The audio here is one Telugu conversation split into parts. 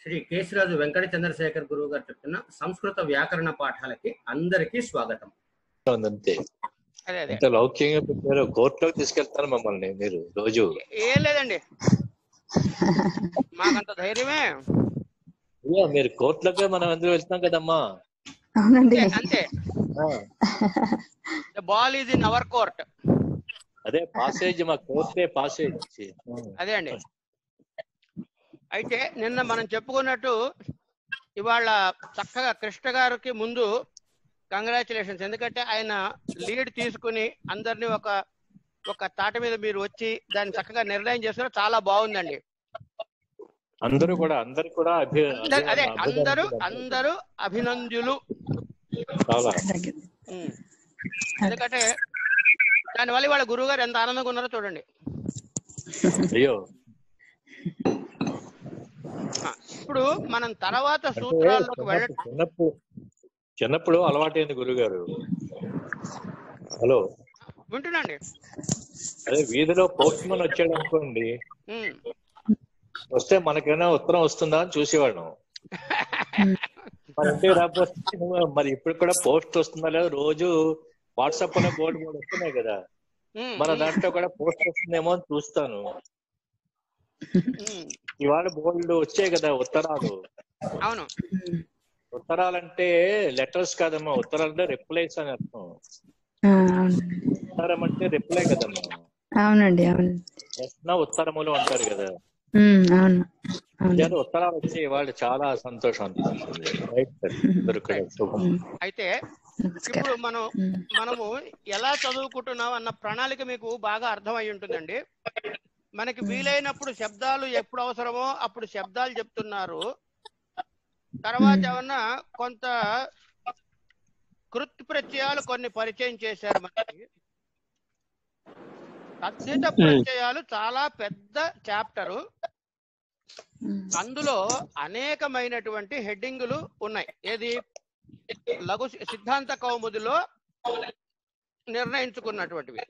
శ్రీ కేశరాజు వెంకట చంద్రశేఖర్ గురువు గారు చెప్తున్న సంస్కృత వ్యాకరణ పాఠాలకి అందరికీ స్వాగతం అంతే అదే అదే ఎంత లౌక్యంగా పెట్టారో కోర్టులోకి తీసుకెళ్తారు మమ్మల్ని మీరు రోజు ఏం లేదండి మాకంత ధైర్యమే అయ్యా మీరు కోర్టులోకే మనం అందరూ వెళ్తాం కదమ్మా అవునండి అంతే, అంతే ఆ, the ball is in our court అదే పాసేజ్ మా కోర్టే పాసేజ్ అదే అండి అయితే నిన్న మనం చెప్పుకున్నట్టు ఇవాళ చక్కగా కృష్ణ గారికి ముందు కంగ్రాచులేషన్స్ ఎందుకంటే ఆయన లీడ్ తీసుకుని అందరినీ ఒక ఒక తాట మీద మీరు వచ్చి దాన్ని చక్కగా నిర్ణయం చేస్తున్నారు చాలా బాగుందండి అందరూ కూడా అందరు కూడా అభి అందరు- అదే అభినందనలు అందరూ అందరూ. అందరూ అభినందులు చాలా ఉమ్. ఎందుకంటే దానివల్ల వాళ్ళ గురువు గారు ఎంత ఆనందంగా ఉన్నారో చూడండి అయ్యో ఆ, ఇప్పుడు మనం తర్వాత అంటే సూత్రాల్లోకి వెళ్ళ చిన్నప్పుడు చిన్నప్పుడు చిన్నప్పుడు అలవాటైంది గురుగారు హలో వింటున్నాండి అదే వీధిలో పోస్ట్ మన్ వచ్చాడు అనుకోండి ఉమ్. వస్తే మనకైనా ఉత్తరం వస్తుందా అని చూసేవాళ్ళం మరి ఇంటికి రాకపోతే మరి ఇప్పుడు కూడా పోస్ట్ వస్తుందా లేదా రోజు వాట్సాప్ అనే బోర్డు కూడా వస్తున్నాయి కదా ఉమ్, మన ఉమ్, దాంట్లో కూడా పోస్ట్ వస్తుందేమో అని చూస్తాను ఉమ్. ఇవాళ బోర్డు వచ్చాయి కదా ఉత్తరాలు అవును ఉత్తరాలంటే లెటర్స్ కాదమ్మా ఉత్తరాలు అంటే రిప్లైస్ అని అర్థం ఆ, అవునండి ఉత్తరం అంటే రిప్లై కదమ్మా అవునండి అవును ప్రశ్న ఉత్తరములు అంటారు కదా ఉమ్, అవును అవును ఇవాళ ఉత్తరాలు వచ్చి ఇవాళ చాలా సంతోషం అనిపిస్తుంది రైట్ సార్ ఇద్దరు కూడా శుభం ఉమ్, అయితే నమస్కారం ఇప్పుడు మనం ఉమ్, మనము ఎలా చదువుకుంటున్నాం అన్న ప్రణాళిక మీకు బాగా అర్థం అయి ఉంటుందండి మనకి వీలైనప్పుడు శబ్దాలు ఎప్పుడు అవసరమో అప్పుడు శబ్దాలు చెప్తున్నారు తర్వాత Hmm. ఏమన్నా కొంత కృత్ ప్రత్యయాలు కొన్ని పరిచయం చేశారు మనకి తద్ధిత ప్రత్యయాలు చాలా పెద్ద చాప్టరు ఉమ్, అందులో అనేకమైనటువంటి హెడ్డింగులు ఉన్నాయి ఏది లఘు సిద్ధాంత కౌముదిలో నిర్ణయించుకున్నటువంటివి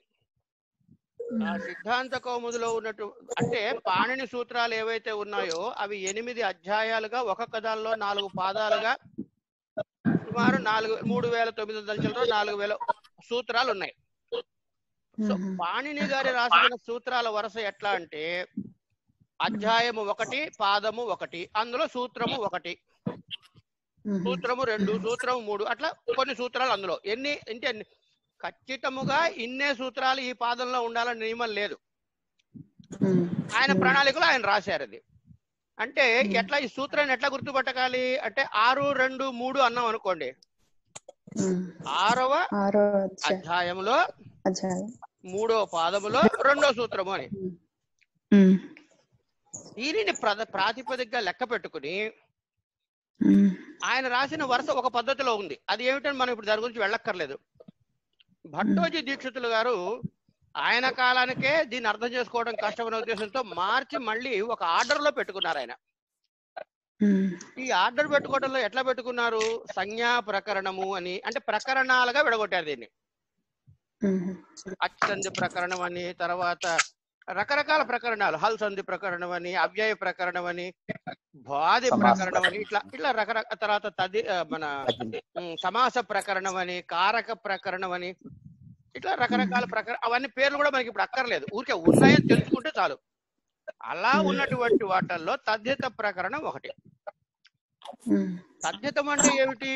ఆ సిద్ధాంత కౌముదిలో ఉన్నట్టు అంటే పాణిని సూత్రాలు ఏవైతే ఉన్నాయో అవి ఎనిమిది అధ్యాయాలుగా ఒక్కొక్క దానిలో నాలుగు పాదాలుగా సుమారు నాలుగు మూడు వేల తొమ్మిది వందల చిల్లర నాలుగు వేల సూత్రాలు ఉన్నాయి సో ఉమ్, పాణిని గారి రాసిన సూత్రాల వరుస ఎట్లా అంటే అధ్యాయము ఒకటి పాదము ఒకటి అందులో సూత్రము ఒకటి ఉమ్, సూత్రము రెండు సూత్రము మూడు అట్లా కొన్ని సూత్రాలు అందులో ఎన్ని అంటే ఎన్ని- ఖచ్చితముగా ఇన్నే సూత్రాలు ఈ పాదంలో ఉండాలని నియమం లేదు ఉమ్, ఆయన ప్రణాళికలో ఆయన రాశారు అది అంటే ఎట్లా ఈ సూత్రాన్ని ఎట్లా గుర్తుపట్టగాలి అంటే ఆరు రెండు మూడు అన్నాం అనుకోండి ఉమ్. ఆరవ ఆరో అధ్యాయం అధ్యాయంలో అధ్యాయం మూడో పాదములో రెండో సూత్రము అని ఉమ్, ఉమ్, దీనిని ప్రద ప్రాతిపదికగా లెక్క పెట్టుకుని ఉమ్, ఆయన రాసిన వరుస ఒక పద్ధతిలో ఉంది అది ఏమిటని మనం ఇప్పుడు దాని గురించి వెళ్ళక్కర్లేదు భట్టోజీ దీక్షితులు గారు ఆయన కాలానికే దీన్ని అర్థం చేసుకోవడం కష్టమైన ఉద్దేశంతో మార్చి మళ్ళీ ఒక ఆర్డర్ లో పెట్టుకున్నారు ఆయన ఉమ్, ఈ ఆర్డర్ పెట్టుకోవడంలో ఎట్లా పెట్టుకున్నారు సంజ్ఞా ప్రకరణము అని అంటే ప్రకరణాలుగా విడగొట్టారు దీన్ని ఉమ్, అచ్చంది ప్రకరణం అని తర్వాత రకరకాల ప్రకరణాలు హల్ సంధి ప్రకరణం అని అవ్యయ ప్రకరణం అని బాధి ప్రకరణం అని ఇట్లా ఇట్లా రకరకాల తర్వాత తది ఆ, మన ఉమ్, సమాస ప్రకరణం అని కారక ప్రకరణం అని ఇట్లా రకరకాల ప్రకరణ అవన్నీ పేర్లు కూడా మనకి ఇప్పుడు అక్కర్లేదు ఊరికే ఉన్నాయని తెలుసుకుంటే చాలు అలా ఉన్నటువంటి వాటల్లో తద్ధిత ప్రకరణం ఒకటి ఉమ్, తద్ధితం అంటే ఏమిటి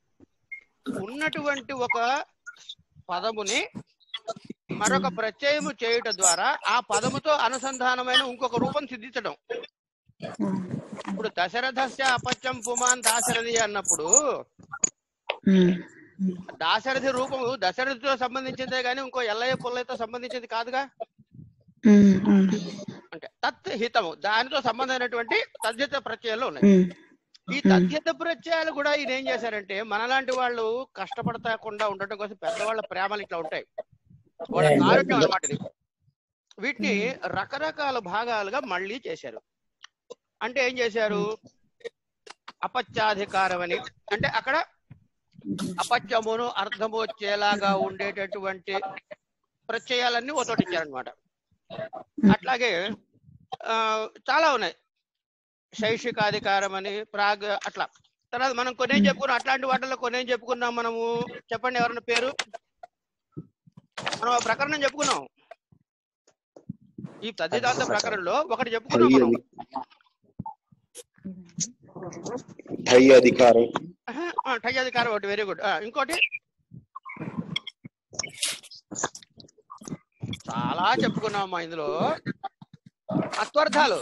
ఉన్నటువంటి ఒక పదముని మరొక ప్రత్యయము చేయుట ద్వారా ఆ పదముతో అనుసంధానమైన ఇంకొక రూపం సిద్ధించడం ఉమ్, ఇప్పుడు దశరథస్య అపత్యం పుమాన్ దాశరథి అన్నప్పుడు ఉమ్, దాశరథి రూపము దశరథితో సంబంధించిందే గాని ఇంకో ఎల్లయ్య పుల్లయ్యతో సంబంధించింది కాదుగా ఉమ్, ఉమ్, అంటే తత్ హితము దానితో సంబంధమైనటువంటి తద్ధిత ప్రత్యయాలు ఉన్నాయి ఉమ్, ఈ తద్ధిత ప్రత్యయాలు కూడా ఈయన ఏం చేశారంటే మనలాంటి వాళ్ళు కష్టపడతాకుండా ఉండటం కోసం పెద్దవాళ్ళ ప్రేమలు ఇట్లా ఉంటాయి వాళ్ళ కారుణ్యం అన్నమాట ఇది వీటిని రకరకాల భాగాలుగా మళ్ళీ చేశారు అంటే ఏం చేశారు అపత్యాధికారం అని అంటే అక్కడ అపత్యమును అర్థము వచ్చేలాగా ఉండేటటువంటి ప్రత్యయాలన్నీ ఓతోటి ఇచ్చారనమాట అట్లాగే ఆ, చాలా ఉన్నాయి శైక్షికాధికారం అని ప్రాగ్ అట్లా తర్వాత మనం కొనేం చెప్పుకున్నాం అట్లాంటి వాటిలో కొనేం చెప్పుకున్నాం మనము చెప్పండి ఎవరన్నా పేరు మనం ఆ ప్రకరణం చెప్పుకున్నాం ఈ తద్దిదాంత ప్రకరణలో ఒకటి చెప్పుకున్నాం మనం ఠై అధికారం ఆహా, ఆ, టై అధికారం ఒకటి వెరీ గుడ్ ఇంకోటి చాలా చెప్పుకున్నామమ్మా ఇందులో మత్వర్థాలు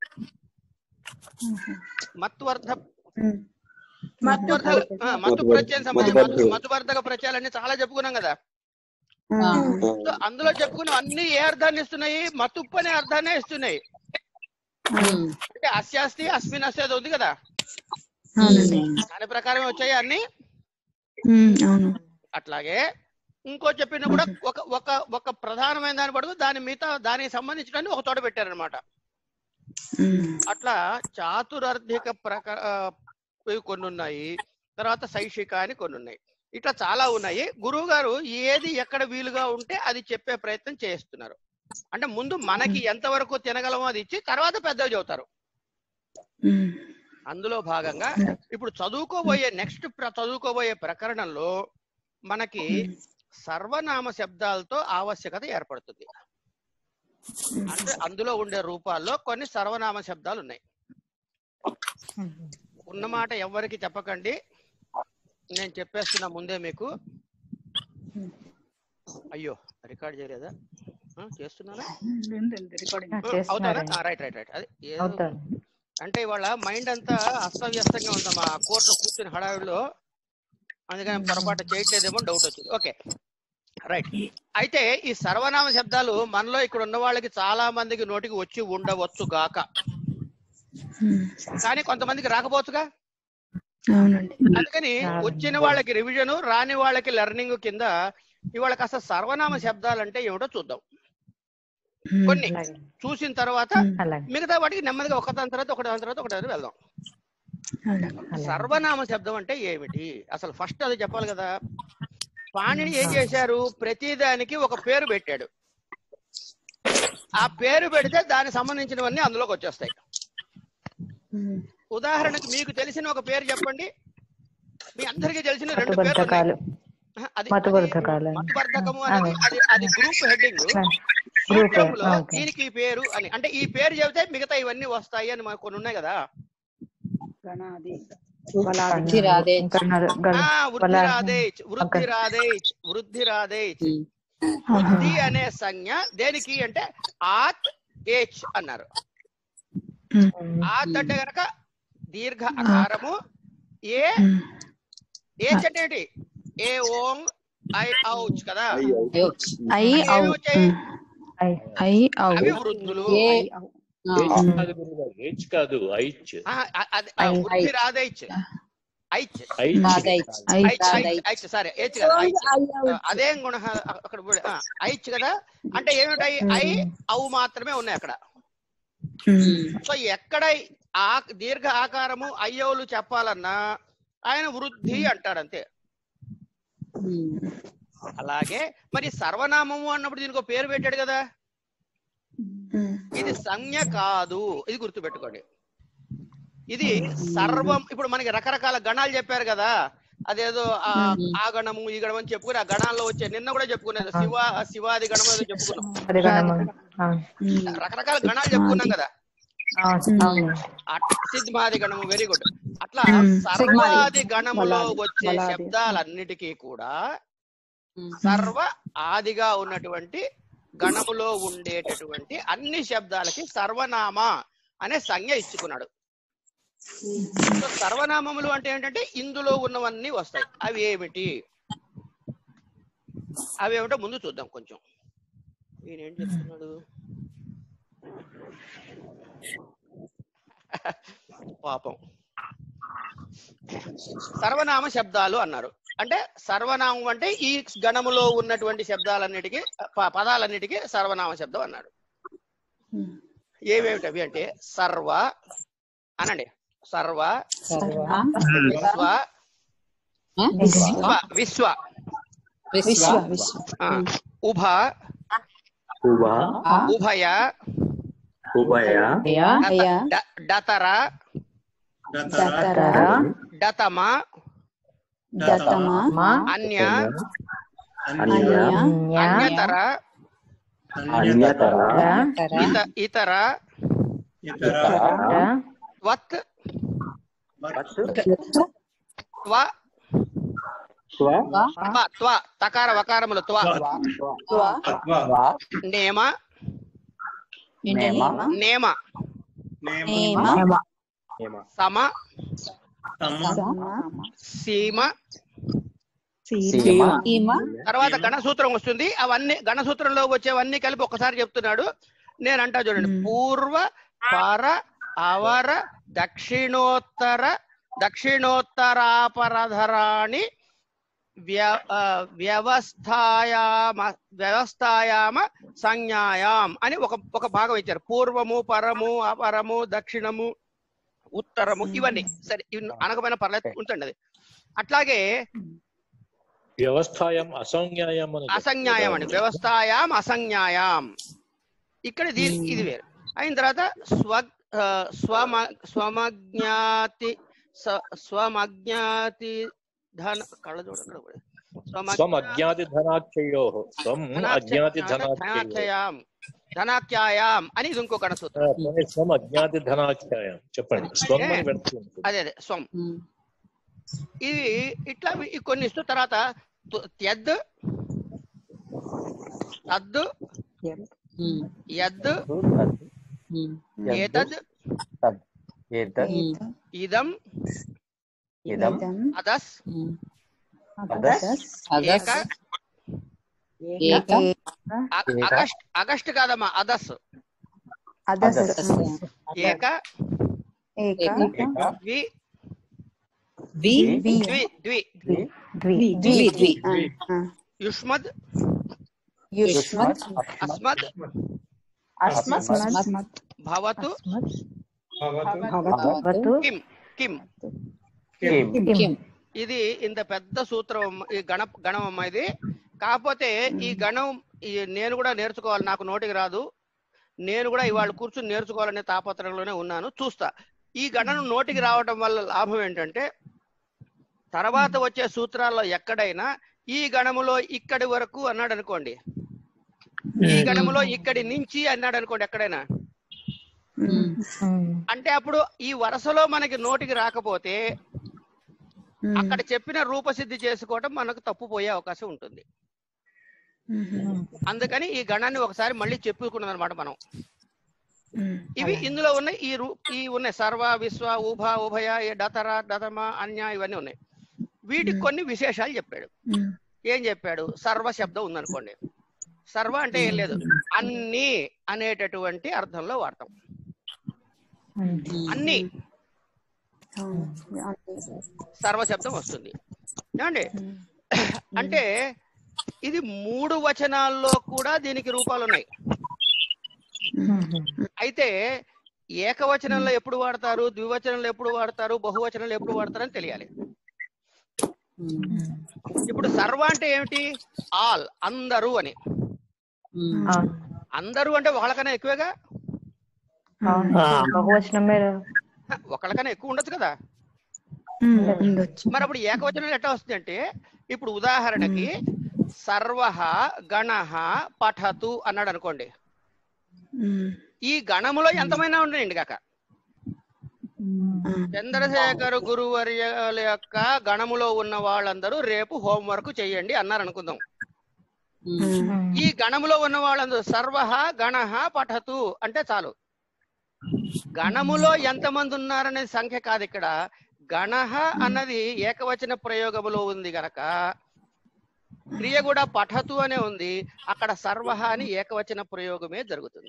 మత్వర్థ ఉమ్. మత్వర్థ ఆ, మత్తు ప్రత్యయం సంబంధించి మత్తు మత్తువర్ధక ప్రత్యయాలన్నీ చాలా చెప్పుకున్నాం కదా ఉమ్. సో అందులో చెప్పుకున్న అన్ని ఏ అర్థాన్ని ఇస్తున్నాయి మతుప్పు అనే అర్థాన్నే ఇస్తున్నాయి అంటే అస్యాస్తి అస్మిన్ అస్తి అది ఉంది కదా అవునండి దాని ప్రకారమే వచ్చాయి అన్ని ఉమ్, అవును అట్లాగే ఇంకో చెప్పిన కూడా ఒక ఒక ఒక ప్రధానమైన దాని పడుకు దాని మిగతా దానికి సంబంధించిన ఒక తోట పెట్టారనమాట ఉమ్. అట్లా చాతురర్థిక ప్రక ఆ, ఇవి కొన్ని ఉన్నాయి తర్వాత శైక్షిక అని కొన్ని ఉన్నాయి ఇట్లా చాలా ఉన్నాయి గురువు గారు ఏది ఎక్కడ వీలుగా ఉంటే అది చెప్పే ప్రయత్నం చేస్తున్నారు అంటే ముందు మనకి ఎంతవరకు తినగలమో అది ఇచ్చి తర్వాత పెద్దవి చెబుతారు ఉమ్. అందులో భాగంగా ఇప్పుడు చదువుకోబోయే నెక్స్ట్ చదువుకోబోయే ప్రకరణంలో మనకి సర్వనామ శబ్దాలతో ఆవశ్యకత ఏర్పడుతుంది అంటే అందులో ఉండే రూపాల్లో కొన్ని సర్వనామ శబ్దాలు ఉన్నాయి ఉన్నమాట ఎవరికి చెప్పకండి నేను చెప్పేస్తున్నా ముందే మీకు అయ్యో రికార్డ్ చేయలేదా ఆ, చేస్తున్నానా ఆ, అవుతానా రైట్ రైట్ రైట్ అది ఏదో అంటే ఇవాళ మైండ్ అంతా అస్తవ్యస్తంగా ఉందమ్మా కోర్టులో కూర్చుని హడావిడిలో అందుకని పొరపాటు చేయట్లేదేమో డౌట్ వచ్చింది ఓకే రైట్ అయితే ఈ సర్వనామ శబ్దాలు మనలో ఇక్కడ ఉన్న వాళ్ళకి చాలా మందికి నోటికి వచ్చి ఉండవచ్చు గాక ఉమ్. కానీ కొంతమందికి రాకపోవచ్చుగా అవునండి అందుకని వచ్చిన వాళ్ళకి రివిజన్ రాని వాళ్ళకి లెర్నింగ్ కింద ఇవాళ కాస్త సర్వనామ శబ్దాలు అంటే ఏమిటో చూద్దాం ఉమ్. కొన్ని చూసిన తర్వాత ఉమ్. మిగతా వాటికి నెమ్మదిగా ఒకదాని తర్వాత ఒకదాని తర్వాత ఒకదాని వెళ్దాం అలాగే. సర్వనామ శబ్దం అంటే ఏమిటి అసలు ఫస్ట్ అది చెప్పాలి కదా పాణిని ఏం చేశారు ప్రతిదానికి ఒక పేరు పెట్టాడు ఆ పేరు పెడితే దానికి సంబంధించినవన్నీ అందులోకి వచ్చేస్తాయి ఉమ్. ఉదాహరణకు మీకు తెలిసిన ఒక పేరు చెప్పండి మీ అందరికీ తెలిసిన రెండు పేర్లు ఉన్నాయి. ఆహా, అది మతవర్ధకాలు. అది మతవర్ధకము అనేది అది అది గ్రూప్ హెడ్డింగ్ గ్రూప్ సూత్రంలో ఓకే దీనికి ఈ పేరు అని అంటే ఈ పేరు చెబితే మిగతా ఇవన్నీ వస్తాయి అని మనకు కొన్ని ఉన్నాయి కదా వృద్ధి రాదే ఇంకా నరు- గల- ఆ వృద్ధి వలా- రాదేచ్ వృద్ధి రాదేచ్ వృద్ధి రాదేచ్ ఆహా. వృద్ధి అనే సంజ్ఞ దేనికి అంటే ఆత్ ఏచ్ అన్నారు ఉమ్. ఆత్ అంటే గనక దీర్ఘ అకారము ఏ ఉమ్. ఏచ్ అంటే ఏంటి ఏ ఓం ఐ ఔచ్ కదా ఐ ఏమి ఔ వచ్చాయి ఉమ్. ఐ ఐ ఔ అవి వృద్ధులు ఏచ్ కాదు గురుగారు, ఏచ్ కాదు ఐచ్ ఆ, ఆ, అది ఆ, ఐ. వృద్ధి రాదేచ్ ఐచ్ ఐచ్ ఐ ఐచ్ ఐచ్ ఐచ్ సారీ ఏచ్ కదా ఐచ్ అదే గుణ అక్కడ కూడా, ఆ, ఐచ్ కదా అంటే ఏమిటాయి ఐ ఔ మాత్రమే ఉన్నాయి అక్కడ ఉమ్. సో ఎక్కడ ఆ దీర్ఘ ఆకారము అయ్యోలు చెప్పాలన్నా ఆయన వృద్ధి అంటాడు అంతే అలాగే మరి సర్వనామము అన్నప్పుడు దీనికి ఒక పేరు పెట్టాడు కదా ఉమ్. ఇది సంజ్ఞ కాదు ఇది గుర్తుపెట్టుకోండి ఇది సర్వం ఇప్పుడు మనకి రకరకాల గణాలు చెప్పారు కదా అదేదో ఆ ఆ గణము ఈ గణం అని చెప్పుకుని ఆ గణాల్లో వచ్చే నిన్న కూడా చెప్పుకునేది శివ శివాది గణం ఏదో చెప్పుకున్నాం అది గణము ఆ, ఉమ్. రకరకాల గణాలు చెప్పుకున్నాం కదా ఆ, అవును అట్- సిద్మాది గణము వెరీ గుడ్ అట్లా మ్మ్. సర్వాది గణములో వచ్చే శబ్దాలన్నిటికీ కూడా సర్వ ఆదిగా ఉన్నటువంటి గణములో ఉండేటటువంటి అన్ని శబ్దాలకి సర్వనామ అనే సంజ్ఞ ఇచ్చుకున్నాడు సో సర్వనామములు అంటే ఏంటంటే ఇందులో ఉన్నవన్నీ వస్తాయి అవి ఏమిటి అవి ఏమిటో ముందు చూద్దాం కొంచెం ఈయన ఏం చెప్తున్నాడు పాపం సర్వనామ శబ్దాలు అన్నారు అంటే సర్వనామం అంటే ఈ గణములో ఉన్నటువంటి శబ్దాలన్నిటికీ ప- పదాలన్నిటికీ సర్వనామ శబ్దం అన్నాడు ఉమ్. ఏమేమిటి అవి అంటే సర్వ అనండి సర్వ సర్వ విశ్వ విశ్వ విశ్వ విశ్వ విశ్వ విశ్వ ఆ, ఉభ ఉవా ఉభయ ఉభయ యా డత- అయ్యా డ- డతర దతర డతమ దతమ మా అన్య అన్య అన్య అన్యతర అన్యతర ర ఇత ఇతర ర త్వత్ త్వ స్వ త్వ త్వ తకార వకారములు త్వ త్వ నేమ నేమ నేమ నేమ సమ సమ సీమ సీమ ఈమ తర్వాత గణసూత్రం వస్తుంది అవన్నీ గణసూత్రంలో వచ్చేవన్నీ కలిపి ఒకసారి చెప్తున్నాడు నేను అంటా చూడండి మ్మ్. పూర్వ పర అవర దక్షిణోత్తర దక్షిణోత్తరాపరధరాణి వ్య- ఆ, వ్యవస్థాయామ వ్యవస్థాయామ సంజ్ఞాయాం అని ఒక ఒక భాగం ఇచ్చారు పూర్వము పరము అపరము దక్షిణము ఉత్తరము ఇవన్నీ సరే ఇవి అనగమైన పర్లేదు ఉంచండి అది అట్లాగే వ్యవస్థాయం అసంజ్ఞాయం అని అసంజ్ఞాయం అండి వ్యవస్థాయాం అసంజ్ఞాయాం ఇక్కడ ఇది ఇది వేరు అయిన తర్వాత స్వ ఆ, స్వమ స్వమజ్ఞాతి స- స్వమజ్ఞాతి ధన కళ్ళ చూడ అక్కడ కూడా. స్వం స్వమజ్ఞా- అజ్ఞాతి ధనాఖ్యయో స్వం అజ్ఞాతి ధనాఖ్యయో ధనాఖ్యయాం ధనాఖ్యాయాం అని ఇది ఇంకో సూత్రం స్వం అజ్ఞాతి ధనాఖ్యాయం చెప్పండి స్వం అని పెడుతుంది అదే అదే స్వం ఇవి ఇట్లా ఇవి కొన్ని ఇస్తూ తర్వాత తు- త్యద్ తద్ యద్ ఏతద్ ఏతత్ ఇదం ఇదం అదస్ అదస్ ఏక ఏక అ- అగస్ట్ అగస్ట్ కాదమ్మా అదస్ అదస్ ఏక ఏక ద్వి వి వి ద్వి ద్వి ద్వి ద్వి ద్వి యుష్మద్ యుష్మత్ అస్మద్ అస్మత్ అస్మత్ భవతు భవతు కిం కిం కిం కిం ఇది ఇంత పెద్ద సూత్రం అమ్మ- ఈ గణ గణం అమ్మ ఇది కాకపోతే ఈ గణం ఈ నేను కూడా నేర్చుకోవాలి నాకు నోటికి రాదు నేను కూడా ఇవాళ కూర్చుని నేర్చుకోవాలనే తాపత్రయంలోనే ఉన్నాను చూస్తా ఈ గణనం నోటికి రావడం వల్ల లాభం ఏంటంటే తర్వాత వచ్చే సూత్రాల్లో ఎక్కడైనా ఈ గణములో ఇక్కడి వరకు అన్నాడు అనుకోండి ఈ గణములో ఇక్కడి నుంచి అన్నాడు అనుకోండి ఎక్కడైనా అంటే అప్పుడు ఈ వరుసలో మనకి నోటికి రాకపోతే అక్కడ చెప్పిన రూపసిద్ధి చేసుకోవడం మనకు తప్పుపోయే అవకాశం ఉంటుంది అందుకని ఈ గణాన్ని ఒకసారి మళ్ళీ చెప్పుకున్నది అనమాట మనం ఇవి ఇందులో ఉన్నాయి ఈ రూ ఈ ఉన్నాయి సర్వ విశ్వ ఉభ ఉభయ ఈ డతర డతమ అన్య ఇవన్నీ ఉన్నాయి వీటికి కొన్ని విశేషాలు చెప్పాడు ఏం చెప్పాడు సర్వ శబ్దం ఉందనుకోండి సర్వ అంటే ఏం లేదు అన్ని అనేటటువంటి అర్థంలో వాడతాం అన్ని సర్వ శబ్దం వస్తుంది ఏమండి అంటే ఇది మూడు వచనాల్లో కూడా దీనికి రూపాలు ఉన్నాయి అయితే ఏకవచనంలో ఎప్పుడు వాడతారు ద్వివచనంలో ఎప్పుడు వాడతారు బహువచనంలో ఎప్పుడు వాడతారు అని తెలియాలి ఇప్పుడు సర్వ అంటే ఏమిటి ఆల్ అందరూ అని అవును అందరూ అంటే ఒకళ్ళకన్నా ఎక్కువగా అవును బహువచనం మీద ఒకళ్ళకన్నా ఎక్కువ ఉండొచ్చు కదా ఉండొచ్చు మరి అప్పుడు ఏకవచనం ఎట్లా వస్తుంది అంటే ఇప్పుడు ఉదాహరణకి సర్వ గణ పఠతు అన్నాడు అనుకోండి ఈ గణములో ఎంతమైనా ఉన్నాయండి కాక చంద్రశేఖర్ గురువర్యుల యొక్క గణములో ఉన్న వాళ్ళందరూ రేపు హోంవర్క్ చేయండి అన్నారు అనుకుందాం ఈ గణములో ఉన్న వాళ్ళందరూ సర్వ గణ పఠతు అంటే చాలు గణములో ఎంతమంది ఉన్నారనే సంఖ్య కాదు ఇక్కడ గణ అన్నది ఏకవచన ప్రయోగములో ఉంది గనక క్రియ కూడా పఠతు అనే ఉంది అక్కడ సర్వ అని ఏకవచన ప్రయోగమే జరుగుతుంది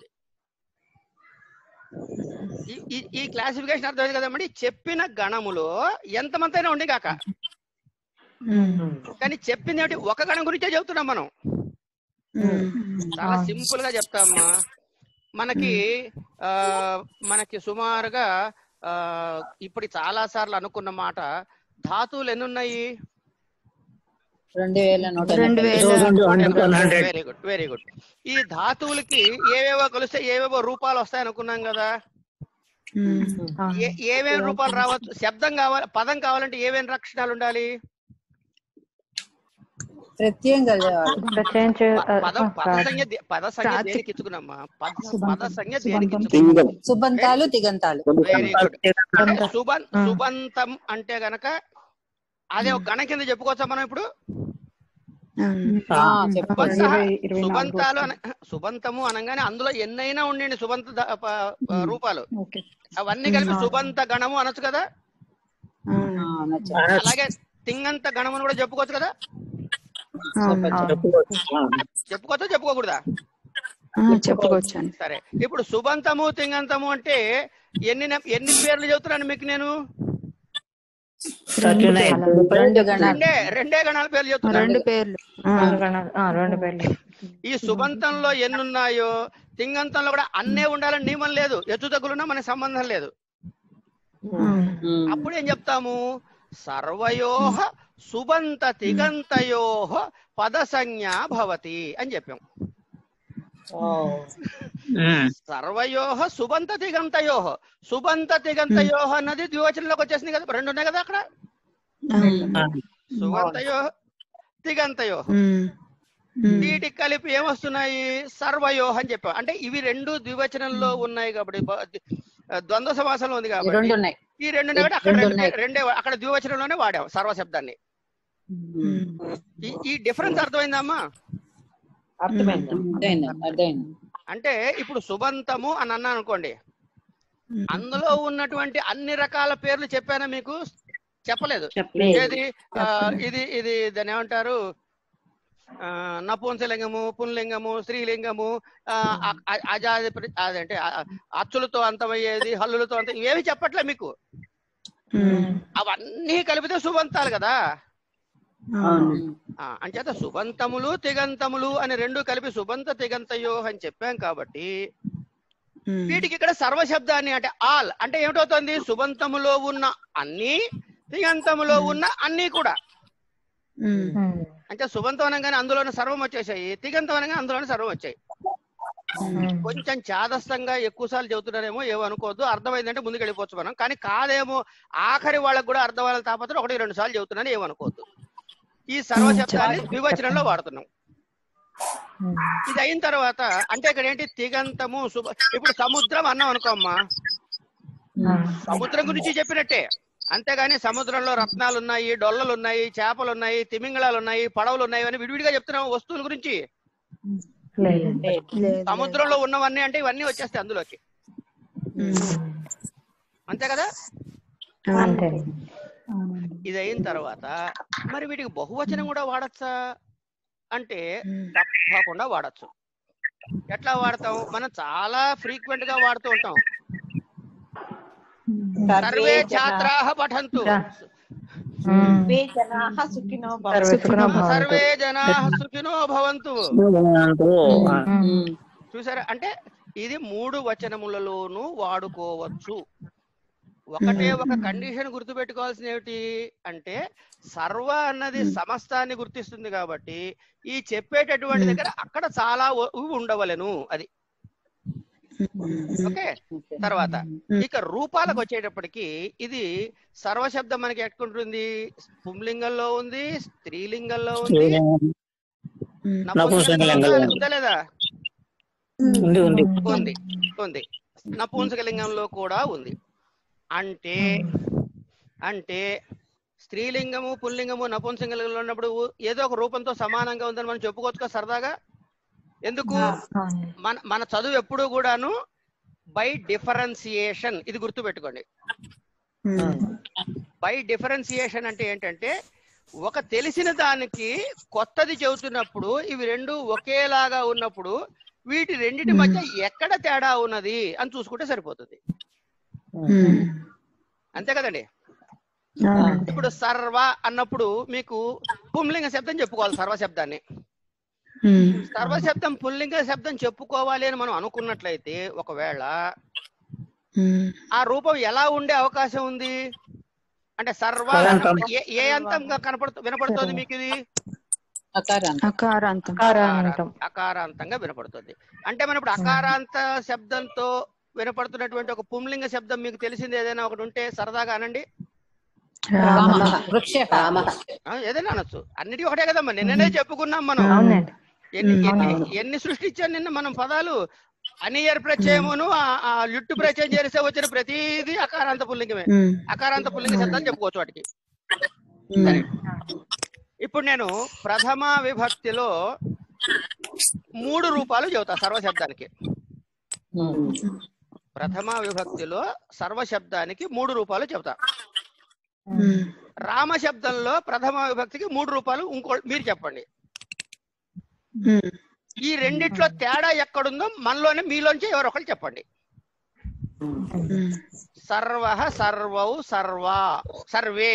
ఈ- ఈ- ఈ క్లాసిఫికేషన్ అర్థమైంది కదమ్మడి చెప్పిన గణములో ఎంతమంతైనా ఉండి కాక కానీ చెప్పింది ఏమిటి ఒక గణం గురించే చెబుతున్నాం మనం చాలా అవును. సింపుల్ గా చెప్తామా మనకి ఆ మనకి సుమారుగా ఆ ఇప్పుడు చాలా సార్లు అనుకున్న మాట ధాతువులు ఎన్ని ఉన్నాయి రెండు వేల నూట రెండు డెబ్బై. వేల వెరీ గుడ్ వెరీ గుడ్ ఈ ధాతువులకి ఏవేవో కలిస్తే ఏవేవో రూపాలు వస్తాయి అనుకున్నాం కదా ఉమ్. ఏ ఏమేమి రూపాలు రావచ్చు శబ్దం కావాలి పదం కావాలంటే ఏమేమి లక్షణాలు ఉండాలి ప్రత్యయం కలిగేవాడు ప్రత్యయం చే- ప- పదం ఆ, పద కాదు. సంజ్ఞ దే- పద సంజ్ఞ ప్రాతి- దేనికి ఇచ్చుకున్నామ్మా పద పద సంజ్ఞ దేనికి తింగం ఇచ్చుకున్నాం సుబంతాలు తిగంతాలు వెరీ గుడ్ అంటే సుబంత. సుబం ఆ. సుబంతం అంటే గనక అదే ఒక గణ కింద చెప్పుకోవచ్చా మనం ఇప్పుడు అవును. ఆ, చెప్పుకోవచ్చు సుబంత ఇరవై- ఇరవై నాలుగు సుబంతాలు అన సుబంతము అనగానే అందులో ఎన్నైనా ఉండండి సుబంత ద- ప- ప- రూపాలు ఓకే అవన్నీ కలిపి సుబంత గణము అనొచ్చు కదా అవును. ఆ, అనొచ్చు. అలాగే తింగంత గణము అని కూడా చెప్పుకోవచ్చు కదా అవును. చెప్పుకోవచ్చా చెప్పుకోకూడదా ఆ, చెప్పుకోవచ్చు అండి సరే ఇప్పుడు సుబంతము తింగంతము అంటే ఎన్ని నెం- ఎన్ని పేర్లు చెబుతున్నాను మీకు నేను రెండు గణాలు రెండే రెండే గణాల పేర్లు చెబుతున్నాను రెండు పేర్లు ఆ, రెండు గణాలు ఆ, రెండు పేర్లు ఈ సుబంతంలో ఎన్ని ఉన్నాయో తింగంతంలో కూడా అన్నే ఉండాలని నియమం లేదు ఎత్తు తగ్గులున్నా మనకి సంబంధం లేదు అవును. ఉమ్. అప్పుడు ఏం చెప్తాము సర్వయోహ సుబంత తిగంతయోహ పద సంజ్ఞ భవతి అని చెప్పాం సర్వయోహ సుబంత తిగంతయోహ సుబంత తిగంతయోహ అన్నది ద్వివచనంలోకి వచ్చేసింది కదా రెండు ఉన్నాయి కదా అక్కడ అవును. సుబంతయోహ తిగంతయోహ ఉమ్. ఉమ్. వీటికి కలిపి ఏమొస్తున్నాయి సర్వయోహ అని చెప్పాం అంటే ఇవి రెండు ద్వివచనంలో ఉన్నాయి కాబట్టి బ- ద్వంద్వ సమాసంలో ఉంది ఈ రెండు కాబట్టి ఉన్నాయి ఈ రెండు ఉన్నాయి కాబట్టి అక్కడ రెండు రెండు ఉన్నాయి. రెండే అక్కడ ద్వివచనంలోనే వాడాం సర్వశబ్దాన్ని ఉమ్. ఈ- ఈ డిఫరెన్స్ అర్థమైందమ్మా అర్థమైంది అర్థమైంది అంటే ఇప్పుడు సుబంతము అని అన్నా అనుకోండి ఉమ్. అందులో ఉన్నటువంటి అన్ని రకాల పేర్లు చెప్పానా మీకు చెప్పలేదు చెప్పలేదు ఏది ఆ, ఇది ఇది దాన్ని ఏమంటారు ఆ, నపుంసలింగము పుంలింగము స్త్రీలింగము ఆ, అ- అ- అజాది ప్ర- అదంటే ఆ- అచ్చులతో అంతమయ్యేది హల్లులతో అంత ఇవేమి చెప్పట్లే మీకు ఉమ్. అవన్నీ కలిపితే సుబంతాలు కదా అవును. ఆ, అంచేత సుబంతములు తిగంతములు అని రెండు కలిపి సుబంత తిగంతయో అని చెప్పాం కాబట్టి ఉమ్. వీటికి ఇక్కడ సర్వశబ్దాన్ని అంటే ఆల్ అంటే ఏమిటవుతుంది సుబంతములో ఉన్న అన్ని తిగంతములో ఉన్న అన్ని కూడా ఉమ్. అంటే సుబంతం అనగానే అందులోనే సర్వం వచ్చేసాయి తిగంతం అనగానే అందులోనే సర్వం వచ్చాయి కొంచెం చాదస్తంగా ఎక్కువ సార్లు చెబుతున్నారేమో ఏమో అనుకోవద్దు అర్థమైందంటే ముందుకు వెళ్ళిపోవచ్చు మనం కానీ కాదేమో ఆఖరి వాళ్ళకి కూడా అర్థం అవ్వాలి తాపత్రం ఒకటి రెండు సార్లు చెబుతున్నాను ఏమనుకోవద్దు ఈ సర్వశబ్దాన్ని ద్వివచనంలో వాడుతున్నాం ఇది అయిన తర్వాత అంటే ఇక్కడ ఏంటి తిగంతము సుబ ఇప్పుడు సముద్రం అన్నాం అనుకో అమ్మా సముద్రం గురించి చెప్పినట్టే అంతేగాని సముద్రంలో రత్నాలు ఉన్నాయి డొల్లలు ఉన్నాయి చేపలు ఉన్నాయి తిమింగళాలు ఉన్నాయి పడవలు ఉన్నాయి అని విడివిడిగా చెప్తున్నాం వస్తువుల గురించి లేదు లేదు, సముద్రంలో ఉన్నవన్నీ అంటే ఇవన్నీ వచ్చేస్తాయి అందులోకి ఉమ్. అంతే కదా అంతే ఇది అయిన తర్వాత మరి వీటికి బహువచనం కూడా వాడచ్చా అంటే ఉమ్. తప్పకుండా వాడచ్చు ఎట్లా వాడతాం మనం చాలా ఫ్రీక్వెంట్ గా వాడుతూ ఉంటాం సర్వే ఛాత్రాహ పఠంతు సర్వే సుఖినో భవంతు. సర్వే జనా సుఖినో భవంతు ఉమ్. చూసారా అంటే ఇది మూడు వచనములలోనూ వాడుకోవచ్చు ఒకటే ఒక కండిషన్ గుర్తుపెట్టుకోవాల్సిన ఏమిటి అంటే సర్వ అన్నది సమస్తాన్ని గుర్తిస్తుంది కాబట్టి ఈ చెప్పేటటువంటి దగ్గర అక్కడ చాలా వ- ఇవి ఉండవలెను అది ఓకే తర్వాత ఇక రూపాలకు వచ్చేటప్పటికి ఇది సర్వశబ్దం మనకి ఎక్కడుంటుంది పుంలింగంలో ఉంది స్త్రీలింగంలో ఉంది ఉమ్. నపుంసకలింగంలో ఉందా? ఉందా లేదా ఉంది ఉంది ఉంది ఉంది నపుంసకలింగంలో కూడా ఉంది అంటే అంటే స్త్రీలింగము పుల్లింగము నపుంసకలింగంలో ఉన్నప్పుడు ఏదో ఒక రూపంతో సమానంగా ఉందని మనం చెప్పుకోవచ్చు కదా సరదాగా ఎందుకు అవును. మన మన చదువు ఎప్పుడు కూడాను బై డిఫరెన్సియేషన్ ఇది గుర్తు పెట్టుకోండి ఉమ్. బై డిఫరెన్సియేషన్ అంటే ఏంటంటే ఒక తెలిసిన దానికి కొత్తది చెబుతున్నప్పుడు ఇవి రెండు ఒకేలాగా ఉన్నప్పుడు వీటి రెండిటి మధ్య ఎక్కడ తేడా ఉన్నది అని చూసుకుంటే సరిపోతుంది ఉమ్. అంతే కదండి అవునండి. ఇప్పుడు సర్వ అన్నప్పుడు మీకు పుంలింగ శబ్దం చెప్పుకోవాలి సర్వ శబ్దాన్ని ఉమ్. సర్వశబ్దం పుల్లింగ శబ్దం చెప్పుకోవాలి అని మనం అనుకున్నట్లయితే ఒకవేళ ఉమ్. ఆ రూపం ఎలా ఉండే అవకాశం ఉంది అంటే సర్వ పదంతం. అన్నప్పుడు ఏ ఏ అంతంగా కనపడుతు వినపడుతోంది మీకు ఇది అకారాంతం అకారాంతం అకారాంతం అకారాంతంగా వినపడుతుంది అంటే మనం ఇప్పుడు అకారాంత శబ్దంతో వినపడుతున్నటువంటి ఒక పుంలింగ శబ్దం మీకు తెలిసింది ఏదైనా ఒకటి ఉంటే సరదాగా అనండి రామ వృక్ష ఆ, ఏదైనా అనొచ్చు అన్నిటి ఒకటే కదమ్మా నిన్ననే చెప్పుకున్నాం మనం అవునండి ఎన్ని ఎన్ని అవును. ఎన్ని సృష్టించాం నిన్న మనం పదాలు అనియర్ ప్రత్యయమును ఆ- ఆ లిట్టు ప్రత్యయం చేస్తే వచ్చిన ప్రతిదీ అకారాంత పుల్లింగమే ఉమ్, అకారాంత పుల్లింగ శబ్దాలు చెప్పుకోవచ్చు వాటికి ఉమ్, ఇప్పుడు నేను ప్రథమ విభక్తిలో మూడు రూపాలు చెబుతా సర్వశబ్దానికి ప్రథమ విభక్తిలో సర్వశబ్దానికి మూడు రూపాలు చెబుతా ఉమ్. రామ శబ్దంలో ప్రథమ విభక్తికి మూడు రూపాలు ఇంకో మీరు చెప్పండి ఉమ్. ఈ రెండిట్లో తేడా ఎక్కడుందో మనలోనే మీలోంచి ఎవరో ఒకరు చెప్పండి ఉమ్. సర్వ సర్వౌ సర్వా సర్వే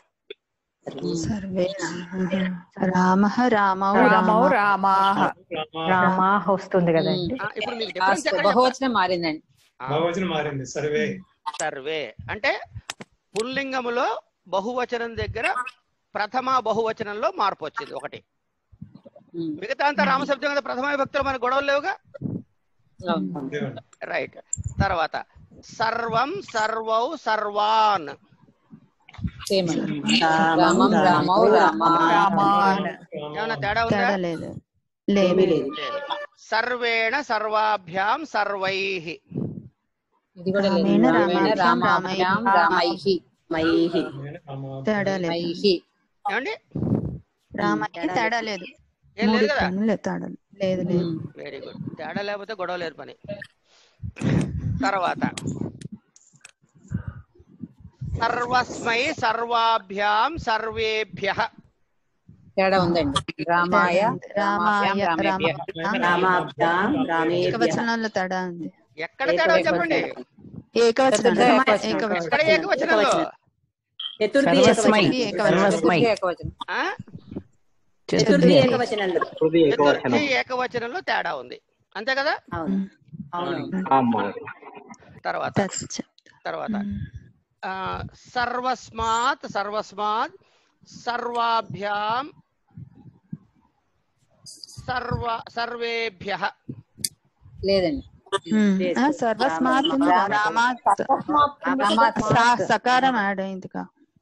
సర్వే రామ రామౌ రామౌ రామ రామాహ రామాహ వస్తుంది కదండి ఆ, ఇప్పుడు మీకు డిఫరెన్స్ ఎక్కడ చెప్తా? బహువచనం మారిందండి ఆ, బహువచనం మారింది సర్వే సర్వే అంటే పుల్లింగములో బహువచనం దగ్గర ప్రథమ బహువచనంలో మార్పు వచ్చింది ఒకటి ఉమ్. మిగతా అంతా రామశబ్దం కదా ప్రథమ విభక్తిలో మన గొడవలు లేవుగా అవును. దేవుడు. రైట్ తర్వాత సర్వం సర్వౌ సర్వాన్ సేమ్ అండి రామం రామౌ రామా రామాన్ ఏమైనా తేడా ఉందా తేడా లేదు లేదు లేదు. సర్వేణ సర్వాభ్యాం సర్వైః ఇది కూడా లేదు రామేణ రామేణ రామాభ్యాం రామాభ్యాం రామైః రామ- తేడా లేదు మైః ఏమండి రామకి తేడా లేదు ఏం లేదు కదా మూడిట్లోనూ లేదు తేడా లేదు లేదు ఉమ్. వెరీ గుడ్ తేడా లేకపోతే గొడవ లేదు పని తర్వాత సర్వస్మై సర్వాభ్యాం సర్వేభ్య తేడా ఉందండి రామాయ రామాయ రామాభ్యాం రామ రామేభ్య ఏకవచనంలో తేడా ఉంది ఎక్కడ తేడా ఉంది చెప్పండి ఏకవచనం చతుర్థ ఏకవచనం ఎక్కడ ఏకవచనంలో సర్వస్మై ఏకవచనం సర్వస్మై ఏకవచనం ఆ? చతుర్థి చతుర్థి ఏకవచనంలో తేడా ఉంది అంతే కదా తర్వాత తచ్చ తర్వాత ఆ, సర్వస్మాత్ సర్వస్మాత్ సర్వాభ్యాం సర్వ సర్వేభ్య లేదండి ఆ, సర్వస్మాత్ ఉంది కదా, రామాత్ రామాత్ సా- సకారం యాడ్ అయిందిగా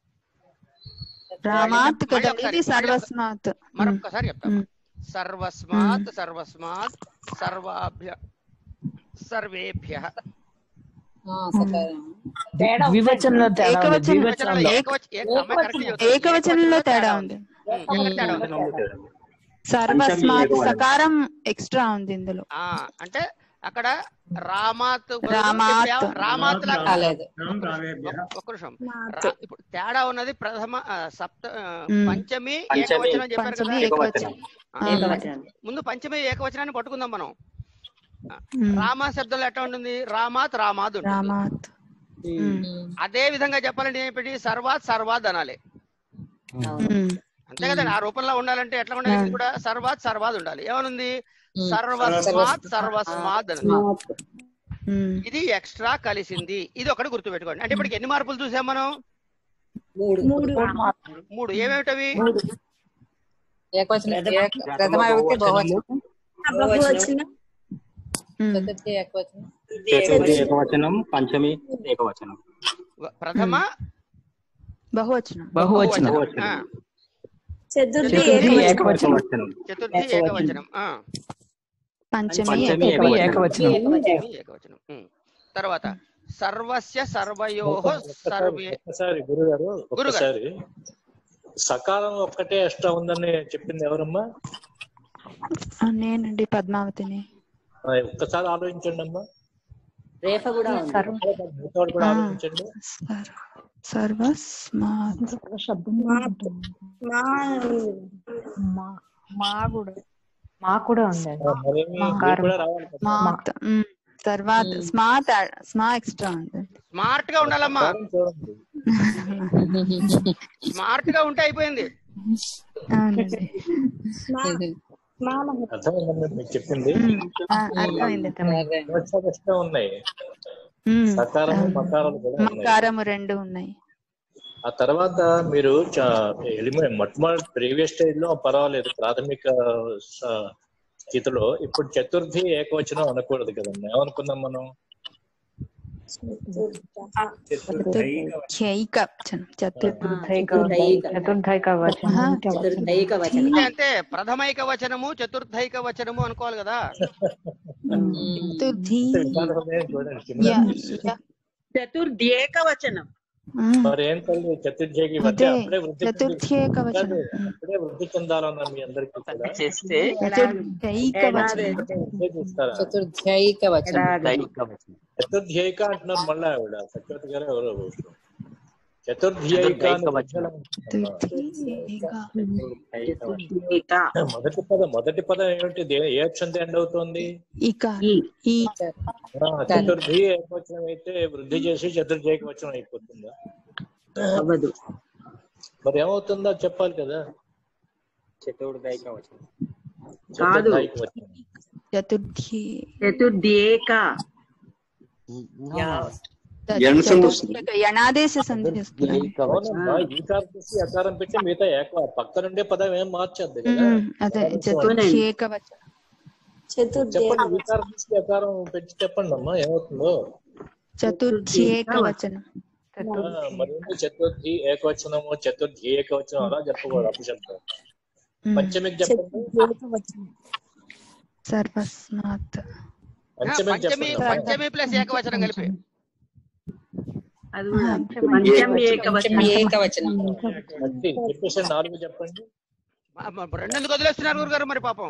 రామాత్ కదా మళ్ళీ ఇది ఒకసారి, సర్వస్మాత్ మరొకసారి చెప్తాను ఉమ్. సర్వస్మాత్ సర్వస్మాత్ సర్వాభ్య సర్వేభ్య ఆ, సకారం. ద్వివచనంలో తేడా ఉంది ఏకవచనం ద్వివచనంలో ఏకవచ- ఏక- అమ్మాయి correct చెబుతుంది. ఏకవచనంలో తేడా ఉంది ఉమ్, ఎక్కడ తేడా ఉంది సర్వస్మాత్ సకారం ఎక్స్ట్రా ఉంది ఇందులో ఆ అంటే అక్కడ రామాత్ బదులు రామాత్. చెప్పాం, రామాత్ లాగా కాలేదు రామ రామేభ్య. ఒక్క- ఒక్క నిమిషం రా- ఇప్పుడు తేడా ఉన్నది ప్రథమ ఆ, సప్త ఆ, ఉమ్. పంచమి ఏకవచనం చెప్పారు కదా పంచమి ఏకవచనం ఆ, ముందు పంచమి ఏకవచనాన్ని పట్టుకుందాం మనం ఉమ్. రామ శబ్దంలో ఎట్లా ఉంటుంది రామాత్ రామాద్ ఉంటుంది రామాత్ ఉమ్. అదే విధంగా చెప్పాలంటే ఏంటి సర్వాత్ సర్వాద్ అనాలి ఉమ్. అంతే కదండి ఆ రూపంలో ఉండాలంటే ఎట్లా ఉండాలి ఇది కూడా సర్వాత్ సర్వాద్ ఉండాలి ఏమనుంది ఉమ్. సర్వస్మాత్ సర్వస్మాద్ అని ఉమ్. ఇది ఎక్స్ట్రా కలిసింది ఇది ఒకటి గుర్తుపెట్టుకోండి అంటే ఇప్పటికి ఎన్ని మార్పులు చూసాం మనం మూడు ఏమేమిటవి ఏకవచనం ఏక- ప్రథమ విభక్తి బహువచనం ఉమ్. చతుర్థి ఏకవచనం చతుర్థి ఏకవచనం పంచమి ఏకవచనం ప్రథమ బహువచనం బహువచనం ఆ, చతుర్థి ఏకవచనం ఏకవచనం చతుర్థి ఏకవచనం ఆ, పంచమి పంచమి పంచమి ఏకవచనం ఏకవచనం పంచమి ఏకవచనం ఉమ్. తర్వాత సర్వస్య సర్వయో సర్వే ఒక్కసారి గురుగారు గురుగారు. ఒక్కసారి సకాలం ఒక్కటే ఎక్స్ట్రా ఉందని చెప్పింది ఎవరమ్మా ఆ, నేనండి పద్మావతిని ఆ, ఒక్కసారి ఆలోచించండి అమ్మా సర్వ మిగతా కూడా ఆ. ఆలోచించండి సర్- సర్వస్మాత్ మా కూడా మా కూడా ఉందండి ఆ, మరేమి మీరు మకారం. కూడా రావాలి కదా. స్మాత్ ఉమ్. తర్వాత స్మాత్ యాడ్- స్మా ఎక్స్ట్రా ఉంది స్మార్ట్ గా ఉండాలమ్మా సకాలం చూడండి స్మార్ట్ గా ఉంటే అయిపోయింది అవునండి అర్థమైందమ్మా మీకు చెప్పింది ఉమ్. ఆ, అర్థమైంది అర్థమైంది ఎక్స్ట్రా ఎక్స్ట్రా ఉన్నాయి ఉమ్. సకారము అవును. మకారాలు కూడా ఉన్నాయి మకారము రెండు ఉన్నాయి ఆ తర్వాత మీరు ఎలిమెంట్ మొట్టమొదటి ప్రీవియస్ స్టేజ్ లో పర్వాలేదు ప్రాథమిక స- స్థితిలో ఇప్పుడు చతుర్థి ఏకవచనం అనకూడదు కదండి ఏమనుకున్నాం మనం చతుర్థైక వచనం చతుర్థైక చతుర్థైక వచనం చతుర్థైక వచనం అంటే అంటే ప్రథమైక వచనము చతుర్థైక వచనము అనుకోవాలి కదా చతుర్థి చూడండి య- కింద. య- చతుర్ధ్యేక వచనం ఉమ్, మరి ఏం తల్లి చతుర్థికి అదే మధ్య అప్పుడే వృద్ధి చెంది- చతుర్థైక వచనం కాదు, అప్పుడే వృద్ధి చెందాలన్నా మీ అందరికి కూడా చేస్తే చతుర్థైక వచనం అదే చూస్తారా చతుర్ధ్యైక వచనం దైహిక వచనం చతుర్థ్యైక అంటున్నారు మళ్ళా ఆవిడ సత్యవతి గారు ఎవరో చతుర్థ్యైక అని చతుర్థైక వచనం. చతుర్థైక చతుర్ధ్యేక మొదటి పదం మొదటి పదం ఏమిటి దే- ఏ అక్షరం ఎండ్ అవుతుంది ఇక ఈ ఈ ఆ, చతుర్థి ఏకవచనం అయితే వృద్ధి చేసి చతుర్థి ఏకవచనం అయిపోతుందా అవ్వదు మరి ఏమవుతుందో చెప్పాలి కదా చతుర్దైక వచనం కాదు. చతుర్థి ఏకవచనం. చతుర్థి చతుర్ధ్యేక ఎన్ సంధి వస్తుంది. చతుర్థైక యణాదేశ సంధి వస్తుంది దైహిక వచనం అవునమ్మా ఈకారం తీసి అకారం పెట్టి మిగతా ఏక పక్కనుండే పదం ఏం మార్చద్దు కదా ఉమ్, అదే చతుర్థైక వచనం చెప్పండి ఈకారం తీసి అకారం పెట్టి చెప్పండి అమ్మా ఏమవుతుందో చతుర్థైక వచనం ఆ, మరి ఏంటి చతుర్థి ఏకవచనము చతుర్థి ఏకవచనం అలా చెప్పకూడదు అపశబ్దం ఉమ్, పంచమికి చెప్పండి సర్వస్మాత్ ఆ, పంచమికి పంచమి చెప్పండి పంచమి ప్లస్ ఏకవచనం కలిపి అది కూడా పంచమి ఏకవచనం ఏకవచనం మంచి చెప్పేసి నాలుగు చెప్పండి మ- మ- రెండు ఎందుకు వదిలేస్తున్నారు గురుగారు మరి పాపం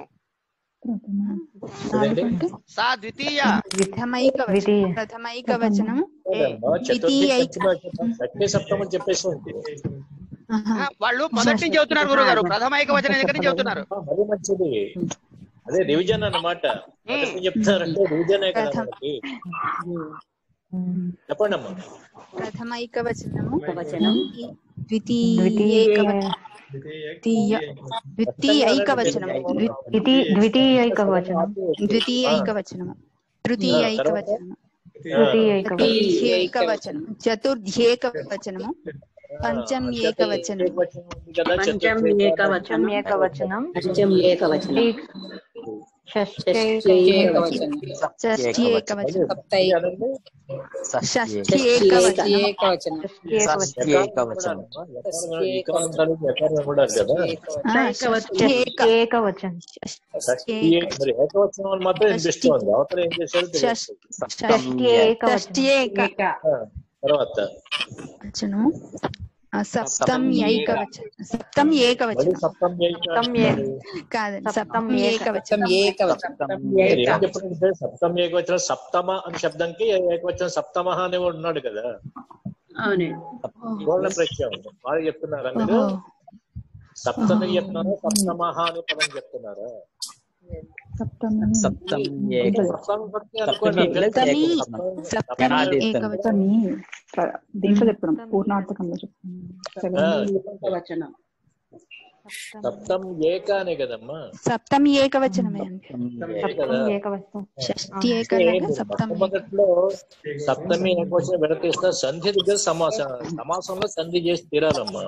ఇదండి సా ద్వితీయ ప్రథమైక వచనం ద్వితీయ. ప్రథమైక వచనం లేదమ్మా, చతుర్థి ద్వితీయైక పంచమి షష్ఠి సప్తమం చెప్పేసి ఉంది ఆహా. ఆ, వాళ్ళు మొదటి నుంచి చెబుతున్నారు గురుగారు ప్రథమైక వచనం దగ్గర నుంచి చెబుతున్నారు ఆ, మరీ మంచిది అదే రివిజన్ అన్నమాట మొదటి చెప్తారంటే రివిజనే కదా ప్రథమ. మనకి చెప్పండి అమ్మా ప్రథమైక వచనము వచనం ద్వితీయైక ద్వితీయ వచనం ద్వితీయ ద్వితీయైక వచనము ద్వి- ద్వితీ ద్వితీయైక వచనం ద్వితీయైక వచనము తృతీయైక వచనము తృతీయైక వచనం చతుర్థ్యేక వచనం చతుర్థ్యేక వచనము పంచమ్యేక వచనం ఏకవచనం ఉంది కదా పంచమి చతుర్థి ఏకవచనం ఏక వచనం పంచమి ఏకవచనం షష్ఠైక వచనం షష్ఠ్యేక వచనం సప్తైక అనండి. షష్ఠ్యేక వచనం ఏకవచనం షష్ఠ్యేక వచనం ఎకారం తాలూకు ఎకారం కూడా కదా ఆ, షష్ఠ్యేక ఏక వచనం షష్ఠి మరి ఏకవచనం అని మాత్రం వినిపిస్తోంది అవతల ఏం చేశారు తెలియదు. షష్ఠ్యేక వచనం షష్ఠ్యేక ఆ, తర్వాత వచనము ఆ, సప్తమ్యైక వచనం సప్తమ్యేక మళ్ళీ వచనం సప్తం సప్తం ఏ- కాదండి సప్తం సప్తమ్యేక వచనం మీరు ఏం చెప్పండి సప్తం ఏకవచనం సప్తమ అని శబ్దంకి ఏకవచనం సప్తమ అని ఉన్నాడు కదా అవునండి పూర్ణ ప్రత్యయం వాళ్ళు చెప్తున్నారా మీరు ఓహో సప్తమి చెప్తున్నారా సప్తమహ అనే పదం చెప్తున్నారా సప్తం ఏక సప్తమి ప్రత్యయం అనుకోండి సప్తమి అభ్యంతరం సప్తమి లేదు. సప్తమి సప్తమి ఏక వచనం దీంట్లో చెప్పడం పూర్ణార్థకంలో ఆ, వచనం సప్తం ఏక అనే కదమ్మా సప్తమి ఏక వచనమే అండి అదే కదా ఏక వచనం షష్ఠి ఏక అంటే అనగా మీరు సప్తమి మొట్టమొదట్లో సప్తమి ఏకవచనం విడతీసిన సంధి దగ్గర సమాస సమాసంలో సంధి చేసి తీరాలమ్మా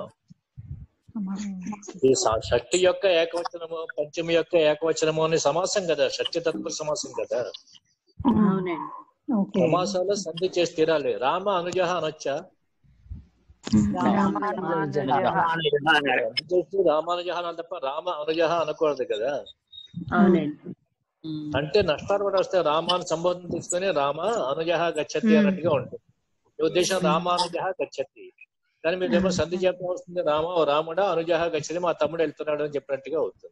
ఈ స- షష్ఠి యొక్క ఏకవచనము పంచమి యొక్క ఏకవచనము అనే సమాసం కదా షష్ఠి తత్వ సమాసం కదా అవునండి సమాసాల్లో సంధి చేసి తీరాలి రామ అనుజ అనొచ్చా సంధి చేసి రామానుజ అనాలి తప్ప రామ అనుజ అనకూడదు కదా అవునండి అంటే నష్టాలు కూడా వస్తే రామాను సంబోధన తీసుకొని రామ అనుజ గచ్చతి అన్నట్టుగా ఉంటుంది ఈ ఉద్దేశం రామానుజ గచ్చతి కానీ మీరేమో సంధి చెప్పడం వస్తుంది రామ ఓ రాముడా అనుజ గచ్చతి మా తమ్ముడు వెళ్తున్నాడు అని చెప్పినట్టుగా అవుతుంది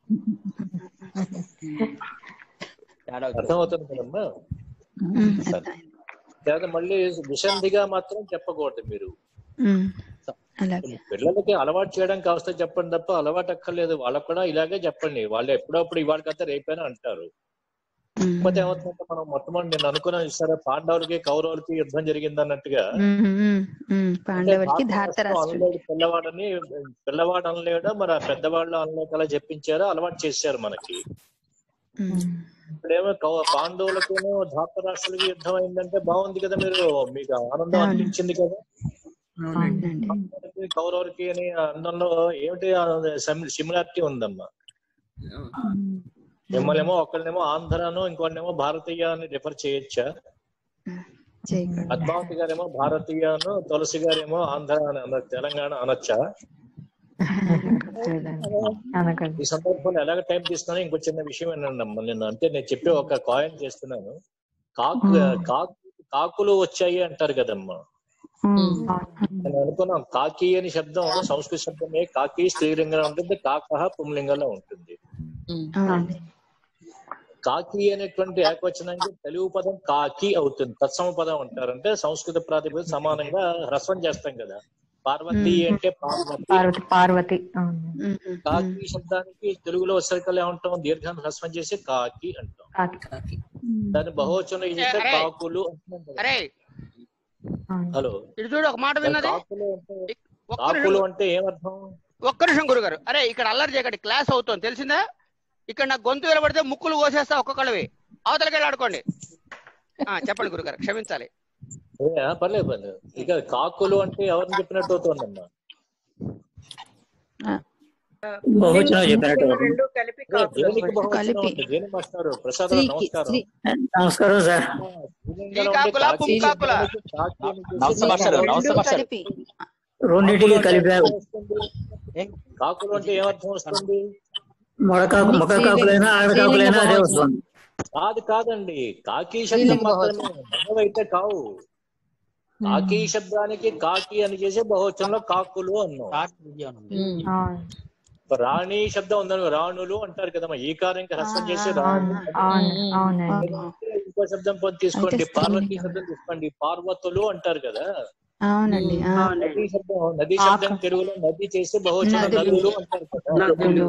తేడా అవుతుంది. అర్థమవుతుంది కదమ్మా ఉమ్, సరే. అర్థమైంది. లేదా మళ్ళీ విషంధిగా మాత్రం చెప్పకూడదు మీరు ఉమ్, అలాగే పిల్లలకి అలవాటు చేయడానికి అవస్థ చెప్పండి తప్ప అలవాటు అక్కర్లేదు వాళ్ళకు కూడా ఇలాగే చెప్పండి వాళ్ళు ఎప్పుడప్పుడు ఇవాళకంతా రేపైనా అంటారు ఉమ్, కాకపోతే ఏమవుతుందంటే మనం మొట్టమొదటి నేను అనుకున్నాను సరే పాండవులకి కౌరవులకి యుద్ధం జరిగింది అన్నట్టుగా ఉమ్, ఉమ్, ఉమ్, పాండవులకి ధార్తరాష్ట్రుడు అనలేడు పిల్లవాడని పిల్లవాడు అనలేడా మరి ఆ పెద్దవాళ్ళు అనలేకలా చెప్పించారో అలవాటు చేశారు మనకి ఉమ్, ఇప్పుడేమో కౌ- పాండవులకేమో ధార్తరాష్ట్రులకి యుద్ధం అయిందంటే బాగుంది కదా మీరు మీకు ఆనందం అవును. అనిపించింది కదా అవునండి పాండవులకి, కౌరవులకి అని అందంలో ఏమిటి సిమిలారిటీ ఉందమ్మా మిమ్మల్ని ఏమో ఒకళ్ళనేమో ఆంధ్రాను ఇంకోళ్ళనేమో భారతీయ అని రిఫర్ చేయొచ్చా చేయకండి పద్మావతి గారేమో భారతీయను తులసి గారేమో ఆంధ్ర అని అన- తెలంగాణ అనొచ్చా అనకండి ఈ సందర్భంలో ఎలాగ టైం తీసుకున్నా ఇంకో చిన్న విషయం ఏంటంటే అమ్మా నేను అంటే నేను చెప్పి ఒక కాయిన్ చేస్తున్నాను కాకు కాకు కాకులు వచ్చాయి అంటారు కదమ్మా నేను అనుకున్నాం కాకి అని శబ్దం సంస్కృత శబ్దమే కాకి స్త్రీలింగంలో ఉంటుంది కాక పుంలింగంలో ఉంటుంది అవునండి కాకి అనేటువంటి ఏకవచనానికి తెలుగు పదం కాకి అవుతుంది తత్సమ పదం అంటారు అంటే సంస్కృత ప్రాతిపదిక సమానంగా హ్రస్వం చేస్తాం కదా పార్వతి అంటే పార్వతి పార్వతి పార్వతి అవును. ఉమ్, కాకి శబ్దానికి తెలుగులో వచ్చరికల్లా ఏమంటాం దీర్ఘాన్ని హ్రస్వం చేసి కాకి అంటాం కాకి. దాని బహువచనం చేస్తే అరే. కాకులు అంటున్నాం కదా అరే అవును. హలో ఇటు చూడు ఒక మాట విన్నది కాకులు అంటే ఒక్క కాకులు నిమిషం అంటే ఏమర్థం ఒక్క నిమిషం గురుగారు అరే ఇక్కడ అల్లరి చేయకండి క్లాస్ అవుతుంది తెలిసిందా ఇక్కడ నాకు గొంతు వినబడితే ముక్కులు కోసేస్తా ఒక్కొక్కళ్ళవి అవతలకి వెళ్ళి ఆడుకోండి ఆ, చెప్పండి గురుగారు క్షమించాలి ఏ, పర్లేదు పర్లేదు ఇక కాకులు అంటే ఎవరిని చెప్పినట్టు అవుతుందమ్మా బహువచనం చెప్పినట్టు రెండు కలిపి ఏ, దేనికి బహువచనం కలిపి. అంటే దేని మాస్టారు ప్రసాద్ స్త్రీకి నమస్కారం స్త్రీ నమస్కారం సార్ స్త్రీలింగంలో ఉండే శ్రీకాకుళ, కాకి పుంకాకుల. శబ్దానికి కాకి అని చేసి నమస్తే మాస్టర్ నమస్తే రెండు మాస్టర్ కలిపి రెండింటికి కలిపారు కాకులు అంటే ఏమర్థం వస్తుంది మొడకాకు మొక్క కాకులైనా ఆడకాకులైనా అదే వస్తుంది కాదు కాదండి కాకి శబ్దం మాత్రమే మగవైతే కావు కాకి శబ్దానికి కాకి అని చేసే బహువచనంలో కాకులు అన్నాం అవును. రాణి శబ్దం ఉందని రాణులు అంటారు కదమ్మా ఈ కారంకి హ్రస్వం చేసి రాణు అవును అవునండి ఇంకో శబ్దం పొంది తీసుకోండి అంటే పార్వతీ స్త్రీలింగం. శబ్దం తీసుకోండి పార్వతులు అంటారు కదా అవునండి ఆ, నది శబ్దం నది శబ్దం తెలుగులో నది చేసి బహువచనం నదులు. నదులు అంటారు కదా నదులు.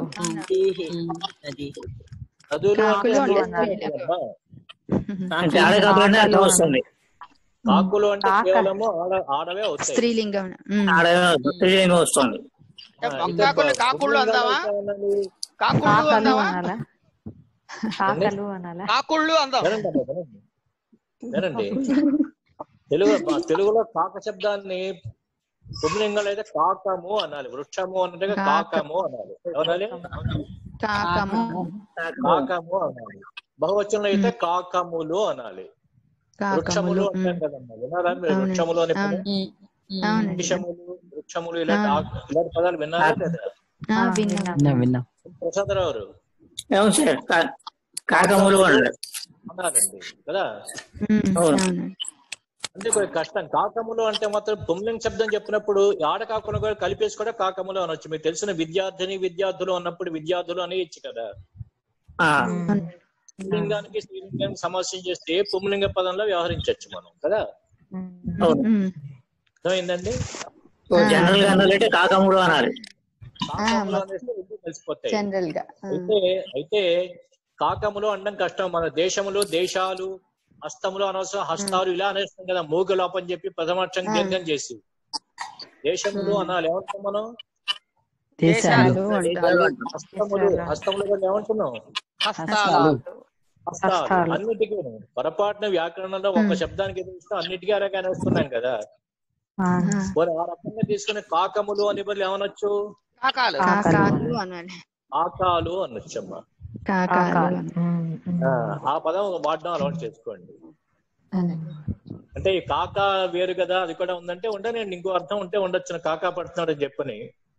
నదులు అంటే కాకులు అందులో అంటే ఉంటాయి కదమ్మా. అంటే ఆడకాకులైనా అర్థం వస్తుంది కాకులు అంటే కాక. కేవలము ఆడ ఆడవే అవుతాయి స్త్రీలింగం ఉమ్, ఆడ స్త్రీలింగం వస్తుంది ఏ, కాకుల్ని కాకుళ్ళు అందామా కాకుళ్ళు కాకలు అందామా అనాలా కాకలు అనాలా కాకుళ్ళు అందాం వినండి అమ్మా, వినండి. వినండి తెలుగు మా తెలుగులో కాక శబ్దాన్ని పుంలింగంలో అయితే కాకము అనాలి వృక్షము అంటే కాకము అనాలి ఏమనాలి కాకము కాకము అనాలి బహువచనంలో అయితే కాకములు అనాలి వృక్షములు కాకములు అంటాం ఉమ్, కదమ్మా విన్నారా మీరు అవునండి. వృక్షములు అని పదం? అవును. అవునండి వృక్షములు వృక్షములు ఇలాంటి ఆ. ఆకు- ఇలాంటి పదాలు విన్నారా లేదా ఆ, విన్నాం విన్నా విన్నా ప్రసాదరావు గారు అవును సార్ కా- కాకములు అన్నారు అన్నారండి కదా ఉమ్, అవును. అవునండి అంటే కొంచెం కష్టం కాకములు అంటే మాత్రం పుంలింగ శబ్దం చెప్పినప్పుడు ఆడ కాకుండా కూడా కలిపేసి కూడా కాకములు అనొచ్చు మీకు తెలిసిన విద్యార్థిని విద్యార్థులు అన్నప్పుడు విద్యార్థులు అనేయచ్చు కదా ఆ, పుంలింగానికి స్త్రీలింగానికి సమస్య చేస్తే పుంలింగ పదంలో వ్యవహరించవచ్చు మనం కదా అవును ఉమ్, అర్థమైందండి సో జనరల్ గా అనాలంటే కాకములు అనాలి కాకములు అనేస్తే రెండు కలిసిపోతాయి జనరల్ గా ఆ, అయితే అయితే కాకములు అనడం కష్టం మన దేశములు దేశాలు హస్తములు అనవసరం హస్తాలు ఇలా అనేస్తాం కదా మూగ లోపని చెప్పి ప్రథమాక్షరం దీర్ఘం చేసి దేశములు అనాలి ఏమంటాం మనం దేశాలు అంటారు హస్తములు హస్తములు కూడా ఏమంటున్నాం హస్తాలు హస్తాలు హస్తాలు. అన్నిటికీ పొరపాటున వ్యాకరణంలో ఒక శబ్దానికి ఎదురుస్తూ అన్నిటికీ అలాగే వస్తున్నాం కదా ఆ, మరి ఆ రకంగా తీసుకునే కాకములు అని బదులు ఏమనొచ్చు కాకాలు కాకాలు అనాలి ఆకాలు అనొచ్చమ్మా కాకాలు కాకాలు. అనాలి. ఉమ్, ఉమ్. ఆ, ఆ పదం వాడడం అలవాటు చేసుకోండి అవునండి. అంటే ఈ కాక వేరు కదా అది కూడా ఉందంటే ఉంటే నేను ఇంకో అర్థం ఉంటే ఉండొచ్చు కాకా పడుతున్నాడు అని చెప్పని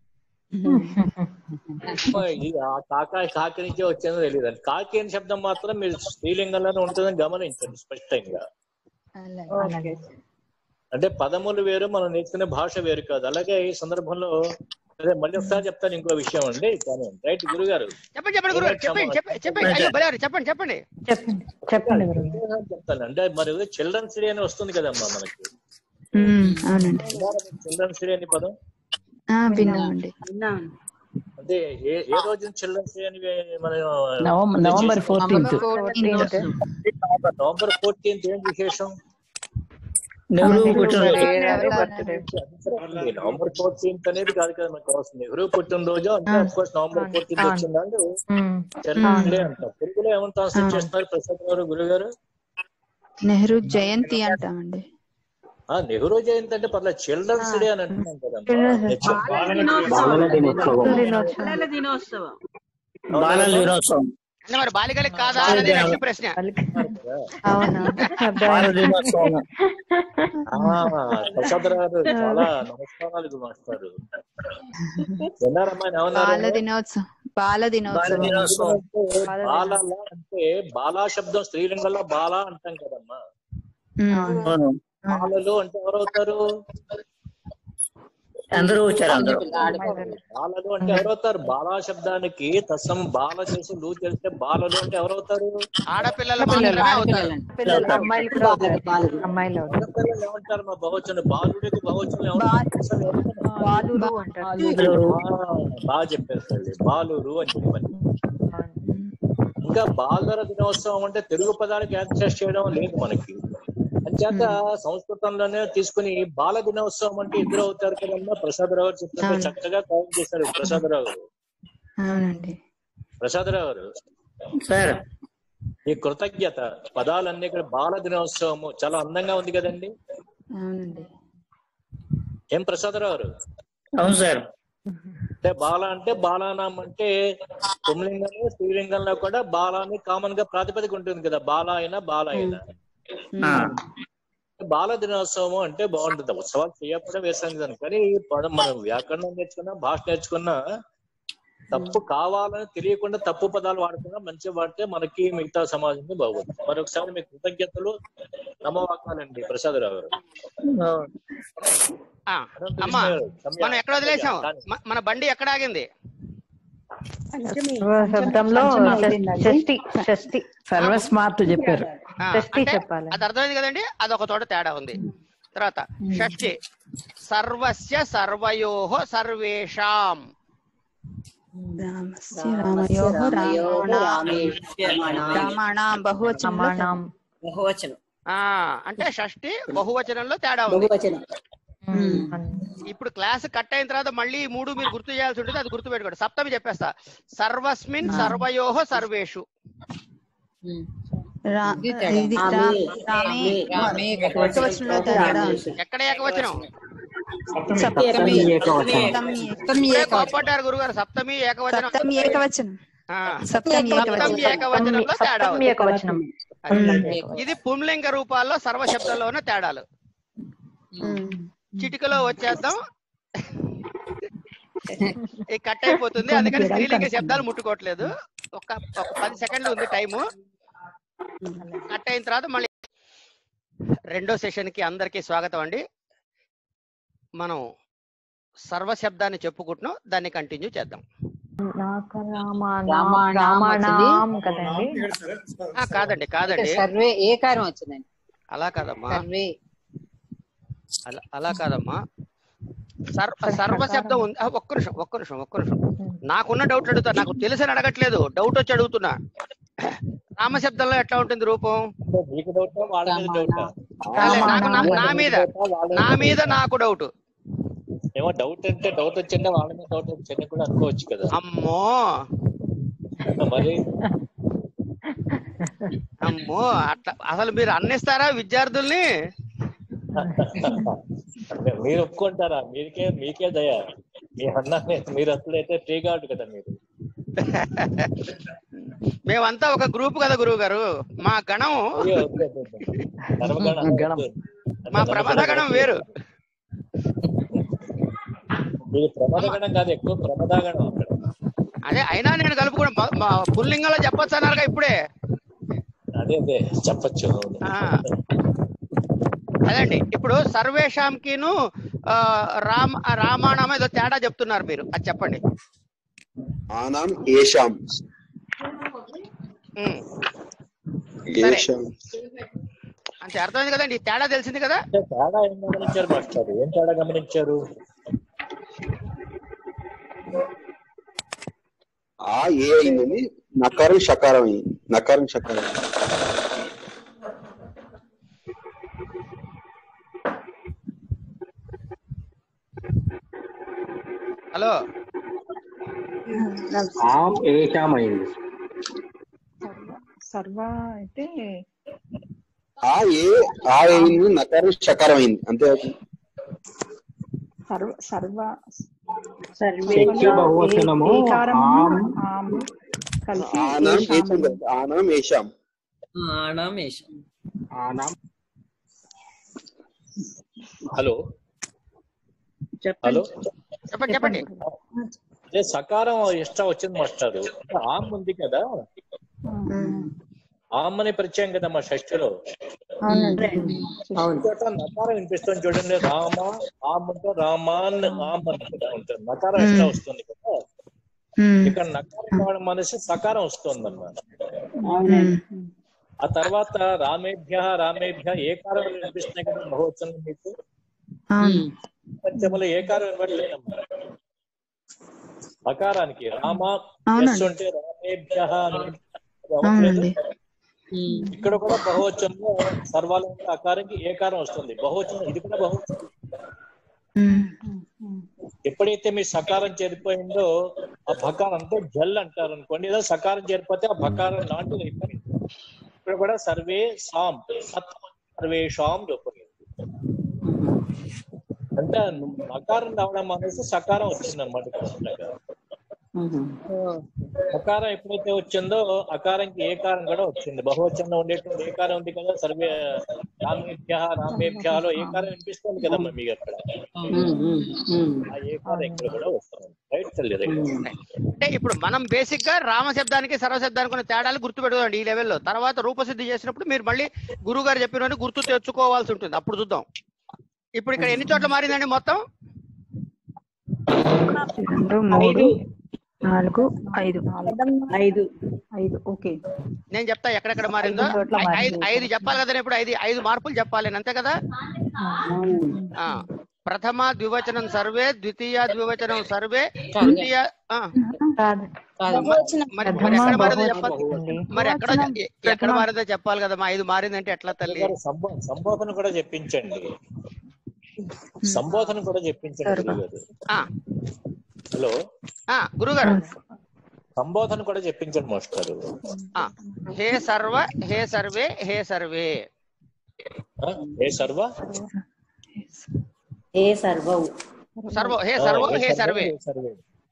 ఈ ఆ కాకా కాకి నుంచే వచ్చిందో తెలియదు అండి కాకి అనే శబ్దం మాత్రం మీరు స్త్రీలింగంలోనే ఉంటుందని గమనించండి స్పష్టంగా అలాగే. అలాగే అంటే పదములు వేరు మనం నేర్చుకునే భాష వేరు కాదు అలాగే ఈ సందర్భంలో అదే మళ్ళీ ఒకసారి చెప్తాను ఇంకో విషయం అండి కానీ రైట్ గురుగారు చెప్పండి చెప్పండి గురుగారు చెప్పండి చెప్పండి చెప్పండి అయ్యో బలారు చెప్పండి చెప్పండి చెప్పండి చెప్పండి గురువు ఇంకోసారి చెప్తాను అంటే మరి చిల్డ్రన్స్ డే అని వస్తుంది కదమ్మా మనకి ఉమ్, అవునండి చిల్డ్రన్స్ డే అని పదం ఆ, విన్నామండి విన్నాను అంటే ఏ ఏ రోజు చిల్డ్రన్స్ డే అని మనం November November fourteenth November fourteenth ఏం విశేషం నెహ్రూ పుట్టినరోజు నవంబర్ ఫోర్టీన్త్ అనేది కాదు కదా మనకు కావాల్సింది నెహ్రూ పుట్టినరోజు అంటే ఆ. అఫ్ కోర్స్ నవంబర్ ఫోర్టీన్త్ అవును. వచ్చిందంటే ఉమ్, చిల్డ్రన్స్ డే అంటారు తెలుగులో ఏమని ట్రాన్స్లేట్ అవును. చేస్తున్నారు ప్రసాద్ గారు గురుగారు నెహ్రూ జయంతి అంటామండి ఆ నెహ్రూ జయంతి అంటే పర్లేదు చిల్డ్రన్స్ డే అని అంటున్నాం కదమ్మా Children's Day. హెచ్- బాలల దినోత్సవం పిల్లల దినోత్సవం బాలల దినోత్సవం అంటే మరి బాలికలకు కాదా అనేది నెక్స్ట్ ప్రశ్న అవునా బాల దినోత్సవం ఆ, ప్రసాద్ గారు చాలా నమస్కారాలు మాస్టారు విన్నారమ్మా బాల ఏమన్నారు దినోత్సవం బాల బాల దినోత్సవం దినోత్సవం బాల అంటే బాలా శబ్దం స్త్రీలింగంలో బాల అంటాం కదమ్మా ఉమ్. అవును బాలలు అంటే ఎవరవుతారు అందరూ వచ్చారు అందరూ బాలలు అంటే ఎవరవుతారు బాలా శబ్దానికి తసం బాల చేసి లూ చేస్తే బాలలు అంటే ఎవరవుతారు ఆడపిల్లలు మాత్రమే అవుతారు పిల్లలు అమ్మాయిలు కూడా అవుతారు. అమ్మాయిలు అవుతారు. ఆడపిల్లలు ఏమంటారు మా బహువచనం బాలుడికి బహువచనం ఏమంటారు? అసలు ఎవరు? బాలురు అంటారు ఆ, బాగా చెప్పారు తల్లి బాలురు అని చెప్పాలి ఇంకా బాలర దినోత్సవం అంటే తెలుగు పదాలకు యాక్సెస్ చేయడం లేదు మనకి అంచేత సంస్కృతంలోనే తీసుకుని బాల దినోత్సవం అంటే ఇద్దరు అవుతారు కదమ్మా ప్రసాదరావు గారు చెప్పినట్టు అవును. చక్కగా కౌంట్ చేశారు ప్రసాదరావు గారు అవునండి ప్రసాదరావు గారు సార్ ఈ కృతజ్ఞత పదాలన్నీ ఇక్కడ బాల దినోత్సవము చాలా అందంగా ఉంది కదండి అవునండి ఏం ప్రసాదరావు గారు అవును సార్ అంటే బాల అంటే బాలానాం అంటే పుంలింగంలో స్త్రీలింగంలో కూడా బాలాని కామన్ గా ప్రాతిపదిక ఉంటుంది కదా బాల అయినా బాల అయినా ఆ, బాల దినోత్సవం అంటే బాగుంటుంది ఉత్సవాలు చేయకపోవడం వేసాను దాన్ని కానీ ఈ పదం మనం వ్యాకరణం నేర్చుకున్నా భాష నేర్చుకున్నా తప్పు కావాలని తెలియకుండా తప్పు పదాలు వాడకుండా మంచిగా వాడితే మనకి మిగతా సమాజం బాగుంటుంది మరొకసారి మీ కృతజ్ఞతలు నమ్మవాకాలండి ప్రసాదరావు గారు అవును. ఆ, అమ్మా మనం ఎక్కడ వదిలేసాం మ- మన బండి ఎక్కడ ఆగింది శబ్దంలో షష్ఠి షష్ఠి సర్వస్మార్ట్ చెప్పారు ఆ, షష్ఠి అంటే చెప్పాలి అది అర్థమైంది కదండి అది ఒక చోట తేడా ఉంది తర్వాత షష్ఠి సర్వస్య సర్వయోహ సర్వేషాం రామస్య రామయోః రామాణాం రామాణాం బహువచనం సమానం బహువచనం ఆ అంటే షష్ఠి బహువచనంలో తేడా ఉంది బహువచనం ఇప్పుడు క్లాస్ కట్ అయిన తర్వాత మళ్ళీ ఈ మూడు మీరు గుర్తు చేయాల్సి ఉంటుంది అది గుర్తు పెట్టుకోండి సప్తమి చెప్పేస్తా సర్వస్మిన్ సర్వయోహ సర్వేషు రా- ఇది తేడా. ఇది రామే, రామే రామే, ఏకవచనంలో తేడా ఎక్కడ ఏకవచనం సప్తమి ఏకవచనం సప్తమి సప్తమి ఇప్పుడే ఏకవచనం. కోప్పడ్డారు గురుగారు సప్తమి ఏకవచనం సప్తమి ఏకవచనం ఆ, సప్తమి సప్తమి ఏకవచనం ఏకవచనంలో తేడా సప్తమి ఉంది ఏకవచనం అది. ఇది పుంలింగ రూపాల్లో సర్వశబ్దంలో ఉన్న తేడాలు ఉమ్. చిటికలో వచ్చేద్దాం ఈ కట్ అయిపోతుంది అందుకని స్త్రీలింగ శబ్దాలు ముట్టుకోవట్లేదు ఒక ఒక పది సెకండ్లు ఉంది టైము కట్ అయిన తర్వాత మళ్ళీ రెండో సెషన్ కి అందరికీ స్వాగతం అండి మనం సర్వశబ్దాన్ని చెప్పుకుంటున్నాం దాన్ని కంటిన్యూ చేద్దాం నాకు రామానాం రామానాం రామానాం కదండి ఆ, కాదండి కాదండి సర్వే ఏకారం వచ్చిందండి అలా కాదమ్మా సర్వే అలా అలా కాదమ్మా సర్వ సర్వశబ్దం ఉంది ఆ, ఒక్క నిమిషం ఒక్క నిమిషం ఒక్క నిమిషం నాకున్న డౌట్ అడుగుతా నాకు తెలిసని అడగట్లేదు డౌట్ వచ్చి అడుగుతున్నా రామశబ్దంలో ఎట్లా ఉంటుంది రూపం అంటే మీకు డౌట్ వాళ్ళ మీద డౌట్ కాలే, నాకు నా- నా మీద నా మీద నాకు డౌట్ ఏమో డౌట్ అంటే డౌట్ వచ్చిందా వాళ్ళ మీద డౌట్ వచ్చింది కూడా అనుకోవచ్చు కదా అమ్మో మరి అమ్మో అట్లా అసలు మీరు అన్నిస్తారా విద్యార్థుల్ని మీరు ఒప్పుకుంటారా మీకే మీకే దయ మీ అన్న మీరు అసలైతే ఫ్రీ గార్డ్ కదా మీరు మేమంతా ఒక గ్రూప్ కదా గురువు గారు మా గణం అయ్యో, వద్దు, వద్దు, వద్దు. ధర్మగణం గణం. వద్దు. మా ప్రమాద గణం వేరు మీరు ప్రమాదగణం కాదు ఎక్కువ ప్రమాదగణం అక్కడ అదే అయినా నేను కలుపుకుని పుల్లింగంలో చెప్పొచ్చు అన్నారుగా ఇప్పుడే అదే అదే చెప్పచ్చు అవును. ఆ. అదండి ఇప్పుడు సర్వేషాంకిను ఆ, రామ రామాయణం ఏదో తేడా చెప్తున్నారు మీరు అది చెప్పండి ఆనాం ఏషాం ఉమ్. సరే. ఏషాం అంటే అర్థమైంది కదండి ఈ తేడా తెలిసింది కదా అంటే తేడా ఏం గమనించారు మాస్టర్ ఏం తేడా గమనించారు ఆ ఏ అయింది నకారం షకారం అయింది నకారం షకారం అయింది. హలో ఆం ఏషాం అయింది సర్వ అయితే ఆ ఏ ఆ అయింది నకారం షకారం అయింది అంతే అవుతుంది సర్వ సర్వ శక్తి బహువచనము ఆమ్ ఆమ్ కలిసి ఆనాం ఏషాం ఏషం కదా ఆనాం ఏషాం ఆణామేషం ఆనాం హలో హలో చెప్పండి చెప్పండి అదే సకారం ఇష్టం వచ్చింది మాస్టారు ఆమ్ ఉంది కదా ఆమ్ అని పరిచయం కదా మా షష్ఠిలో చోట నకారం వినిపిస్తుంది చూడండి రామ ఆమ్ అంటే రామాన్ ఆమ్ అని కూడా ఉంటుంది నకారం ఇష్టం వస్తుంది కదా ఇక్కడ నకారం కావడం మనిషి సకారం వస్తుంది అన్నమాట ఆ తర్వాత రామేభ్య రామేభ్య ఏ కారం వినిపిస్తున్నాయి కదా బహువచనం మీకు పంచములు ఏ కారం వినట్లేదమ్మా అకారానికి రామ ఎస్ ఉంటే రామేభ్య అని అవ్వట్లేదు. ఇక్కడ కూడా బహువచనంలో సర్వాలంగా అకారానికి ఏకారం వస్తుంది బహువచనం ఇది కూడా బహువచనం ఎప్పుడైతే మీ సకారం చేరిపోయిందో ఆ భకారం అంటే జల్ అంటారు అనుకోండి ఏదో సకారం చేరిపోతే ఆ భకారం నాటు అయిపోయింది ఇక్కడ కూడా సర్వే సాం సత్ సర్వేషాం రూపం అంటే అకారం రావడం అనేసి సకారం వచ్చింది అనమాట అకారం ఎప్పుడైతే వచ్చిందో అకారంకి ఏకారం కూడా వచ్చింది బహువచనంలో ఉండేటువంటి ఏకారం ఉంది కదా సర్వే రామేభ్య రామేభ్యాలో ఏకారం వినిపిస్తుంది కదమ్మా మీకు అక్కడ ఆ ఏకారం ఇక్కడ కూడా వస్తుంది రైట్ తల్లి రైట్ అంటే ఇప్పుడు మనం బేసిక్ గా రామ శబ్దానికి సర్వ శబ్దానికి ఉన్న తేడాలు గుర్తు పెడదాండి ఈ లెవెల్లో తర్వాత రూపసిద్ధి చేసినప్పుడు మీరు మళ్ళీ గురువు గారు చెప్పినట్టు గుర్తు తెచ్చుకోవాల్సి ఉంటుంది అప్పుడు చూద్దాం ఇప్పుడు ఇక్కడ ఎన్ని చోట్ల మారిందండి మొత్తం రెండు మూడు నాలుగు ఐదు ఐదు ఐదు ఓకే నేను చెప్తా ఎక్కడెక్కడ మారిందో ఐదు చోట్ల ఐ- ఐదు మారింది. ఐదు చెప్పాలి కదా ఇప్పుడు ఐదు ఐదు మార్పులు చెప్పాలి నేను, అంతే కదా ఆ ప్రథమ ద్వివచనం సర్వే ద్వితీయ ద్వివచనం సర్వే తృతీయ ఆ, మరి మరి ఎక్కడ మారిందో చెప్పాలి మరి ఎక్కడ ఎ- ఎక్కడ మారిందో చెప్పాలి కదా మా ఐదు మారిందంటే ఎట్లా తల్లి గారు సంబో- సంబోధన కూడా చెప్పించండి సంబోధన కూడా చెప్పించండి గురుగారు ఆ, హలో ఆ, గురుగారు సంబోధన కూడా చెప్పించండి మాస్టారు ఆ, హే సర్వ హే సర్వే హే సర్వే ఆ? ఏ సర్వ ఏ సర్వం సర్వ హే ఆ, సర్వ ఏ హే సర్వ, సర్వే ఏ సర్వే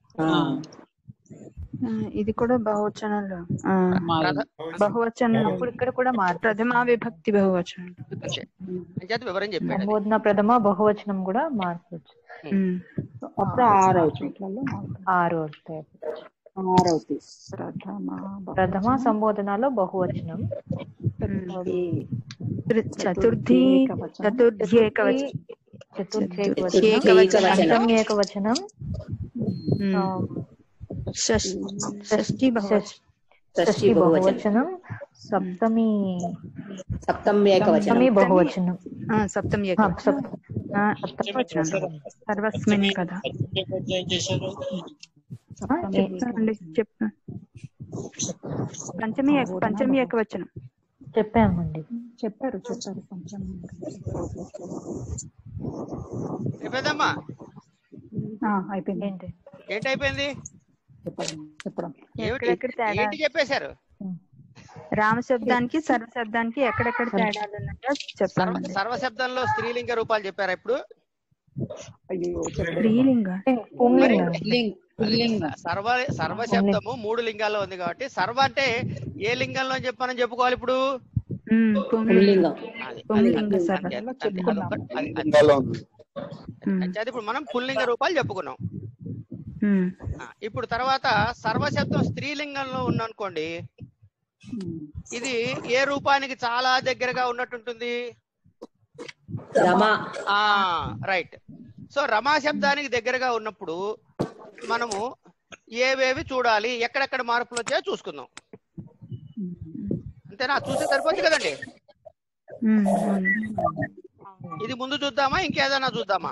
ఆ, ఇది కూడా బహువచనంలో ఆ, ప్రథ- బహువచనం ఇప్పుడు ఇక్కడ కూడా మారు ప్రథమా విభక్తి బహువచనం అంతే. అంచేత వివరం చెప్పాడు అది. సంబోధన ప్రథమ బహువచనం కూడా మార్చవచ్చు ఉమ్. అప్పుడు ఆరు అవుతుంది ఆరు వస్తాయి ఆరు అవుతాయి ప్రథమ ప్రథమ సంబోధనలో బహువచనం తృ- చతుర్థి చతుర్థి ఏకవచనం చతుర్థి చతుర్థి ఏకవచనం ఏకవచనం. పంచమి ఏకవచనం ఉమ్. ఆ, షష్- షష్ఠి బహువచనం షష్ఠి బహువచనం సప్తమి సప్తమి ఏకవచనం సప్తమి బహువచనం ఆ, సప్తమి ఆ, ఏకవచనం సప్- ఆ, సప్తవచనం సర్వస్మిన్ కదా ఏం చేశారు ఆ, ఏ- చెప్పండి చెప్పు పంచమి ఏక- పంచమి ఏకవచనం చెప్పామండి చెప్పారు చెప్పారు కొంచెం చెప్పేదమ్మా అయిపోయింది ఏంటి ఏంటి అయిపోయింది చెప్పడం చెప్పడం ఏమిటి ఎక్కడెక్కడ తేడా ఏంటి చెప్పేశారు రామ శబ్దానికి సర్వ శబ్దానికి ఎక్కడెక్కడ తేడాలు ఉన్నాయో సర్వ చెప్పండి సర్వశబ్దంలో స్త్రీలింగ రూపాలు చెప్పారా ఇప్పుడు అయ్యో స్త్రీలింగ పుంలింగ సర్వ సర్వ శబ్దము మూడు లింగాల్లో ఉంది కాబట్టి సర్వ అంటే ఏ లింగంలో చెప్పానని చెప్పుకోవాలి ఇప్పుడు ఉమ్, పుంలింగం అది- అది- పుంలింగ సర్వ అది- అది- అదొక- అది- అది- లింగాల్లో ఉంది అయితే ఇప్పుడు మనం పుల్లింగ రూపాలు చెప్పుకున్నాం ఉమ్. ఆ, ఇప్పుడు తర్వాత సర్వశబ్దం స్త్రీలింగంలో ఉందనుకోండి ఇది ఏ రూపానికి చాలా దగ్గరగా ఉన్నట్టుంటుంది రమా ఆ రైట్ సో రమా శబ్దానికి దగ్గరగా ఉన్నప్పుడు మనము ఏవేవి చూడాలి ఎక్కడెక్కడ మార్పులు వచ్చాయో చూసుకుందాం అంతేనా చూస్తే సరిపోతుంది కదండి ఉమ్, ఉమ్. ఇది ముందు చూద్దామా ఇంకేదైనా చూద్దామా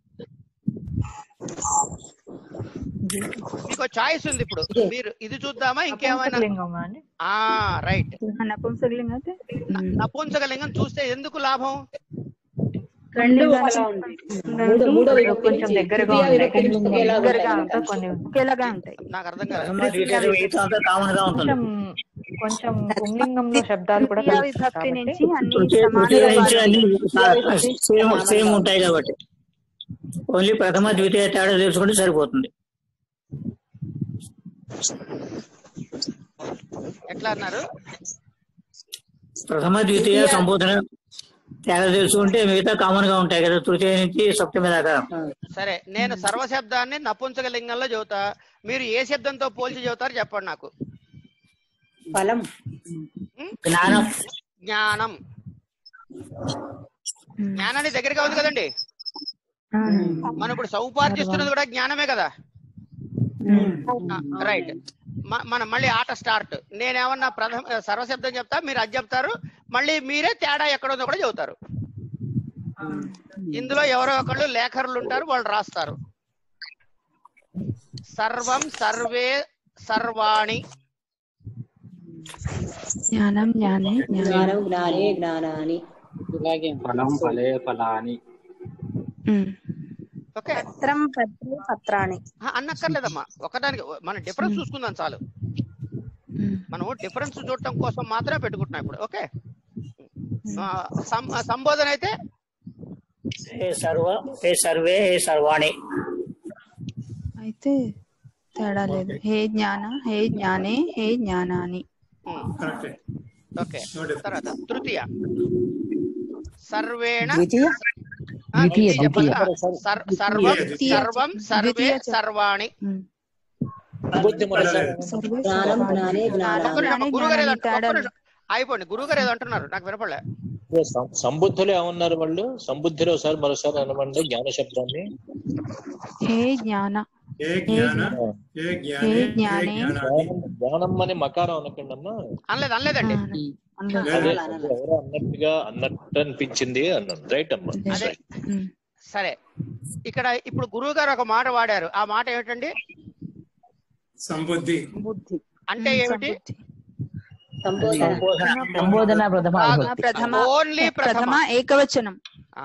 మీకు చాయిస్ ఉంది ఇప్పుడు మీరు ఇది చూద్దామా ఇంకేమైనా లింగం అండి ఆ రైట్ నపుంసకలింగం అయితే నపుంసకలింగం చూస్తే ఎందుకు లాభం రెండు ఒకలా ఉంది మూడో మూడో విభక్తి కొంచెం నుంచి దగ్గరగా తృతీయ ఉంటాయి విభక్తి నుంచి ఒకేలా దగ్గరగా ఉంటాయి ఉంటాయి కొన్ని ఒకేలాగా ఉంటాయి నాకు అర్థం కాలేదు మిగతా అంతా కామన్ గా ఉంటుంది కొంచెం కొంచెం పుంలింగంలో శబ్దాలు కూడా తృతీయ కలుస్తాయి విభక్తి కాబట్టి నుంచి అన్ని తృతీయ సమానంగా నుంచి అన్ని వాడాలి. సేమ్ సేమ్ ఉంటాయి కాబట్టి ఓన్లీ ప్రథమ ద్వితీయ తేడా తెలుసుకుంటే సరిపోతుంది ఎట్లా అన్నారు ప్రథమ ద్వితీయ సంబోధన తేడా తెలుసుకుంటే మిగతా కామన్ గా ఉంటాయి కదా తృతీయ నుంచి సప్తమి దాకా సరే నేను సర్వశబ్దాన్ని నపుంసక లింగంలో చెబుతా మీరు ఏ శబ్దంతో పోల్చి చెబుతారు చెప్పండి నాకు ఫలం జ్ఞానం జ్ఞానం జ్ఞానాన్ని దగ్గరగా ఉంది కదండి మనం ఇప్పుడు సౌపార్జిస్తున్నది కూడా జ్ఞానమే కదా రైట్ మనం మళ్ళీ ఆట స్టార్ట్ నేనేమన్నా ప్రథమ సర్వశబ్దం చెప్తా మీరు అది చెప్తారు మళ్ళీ మీరే తేడా ఎక్కడ ఉందో కూడా చెబుతారు ఇందులో ఎవరో ఒకళ్ళు లేఖరులు ఉంటారు వాళ్ళు రాస్తారు సర్వం సర్వే సర్వాణి జ్ఞానం జ్ఞానే జ్ఞానం జ్ఞానం జ్ఞానే జ్ఞానాని ఫలం ఫలే ఫలాని ఓకే పత్రం పత్రే పత్రాణి అన్నక్కర్లేదమ్మా ఒకదానికి మన డిఫరెన్స్ చూసుకుందాం చాలు మనం డిఫరెన్స్ చూడటం కోసం మాత్రమే పెట్టుకుంటున్నాం ఇప్పుడు ఓకే ఆ, సం- సంబోధన అయితే హే సర్వ హే సర్వే హే సర్వాణి అయితే తేడా లేదు హే జ్ఞాన హే జ్ఞానే హే జ్ఞానాని ఓకే తర్వాత తృతీయ సర్వేణ ద్వితీయ ఆ, ద్వితీయ, ద్వితీయ చెప్పాలి. ద్వితీయ. సర్- సర్వం ద్వితీయ. సర్వం సర్వే ద్వితీయ చెప్ప- సర్వాణి జ్ఞానం జ్ఞానే జ్ఞానాని గురుగారు ఏదో అంటు- ఒక్క నిమిషం. అయిపోండి గురుగారు ఏదో అంటున్నారు నాకు వినపడలే సం- సంబుద్ధులు ఏమన్నారు వాళ్ళు సంబుద్ధిలో ఒకసారి మరోసారి అనమండి జ్ఞాన శబ్దాన్ని హే జ్ఞాన ఏ హే జ్ఞాన ఏ హే జ్ఞానే ఏ జ్ఞానే జ్ఞానాని జ్ఞానం అని మకారం అనకండి అమ్మా అనలేదు అనలేదండి అదే ఎవరో అన్నట్టుగా అన్నట్టు అనిపించింది అన్నాను రైట్ అమ్మా అదే సరే ఇక్కడ ఇప్పుడు గురువు గారు ఒక మాట వాడారు ఆ మాట ఏమిటండి సంబుద్ధి అంటే ఏమిటి సంబోధన ప్రథమ ఆ, ప్రథమ ఓన్లీ ప్రథమ ప్రథమ ఏకవచనం ఆ.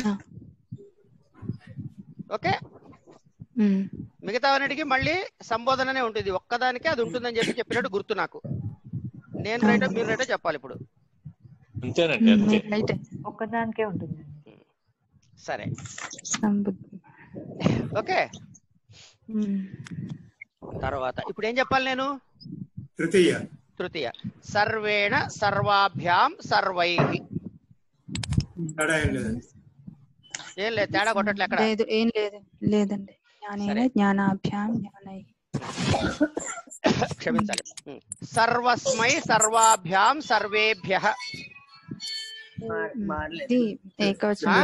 ఓకే ఉమ్. మిగతావన్నిటికీ మళ్ళీ సంబోధననే ఉంటుంది ఒక్కదానికే అది ఉంటుందని చెప్పి చెప్పినట్టు గుర్తు నాకు నేను రైటో మీరు రైటో చెప్పాలి ఇప్పుడు అంతేనండి అంతే రైట్ ఒక్కదానికే ఉంటుంది సరే సంబుద్ధి ఓకే ఉమ్. తర్వాత ఇప్పుడు ఏం చెప్పాలి నేను తృతీయ తృతీయ సర్వేణ సర్వాభ్యాం సర్వై తేడా ఏం లేదండి ఏం లేదు తేడా కొట్టట్లే ఎక్కడ లేదు ఏం లేదు లేదండి జ్ఞానేన జ్ఞానాభ్యాం జ్ఞానై క్షమించాలి ఉం. సర్వస్మై సర్వాభ్యాం సర్వేభ్య ఇది ఏకవచనం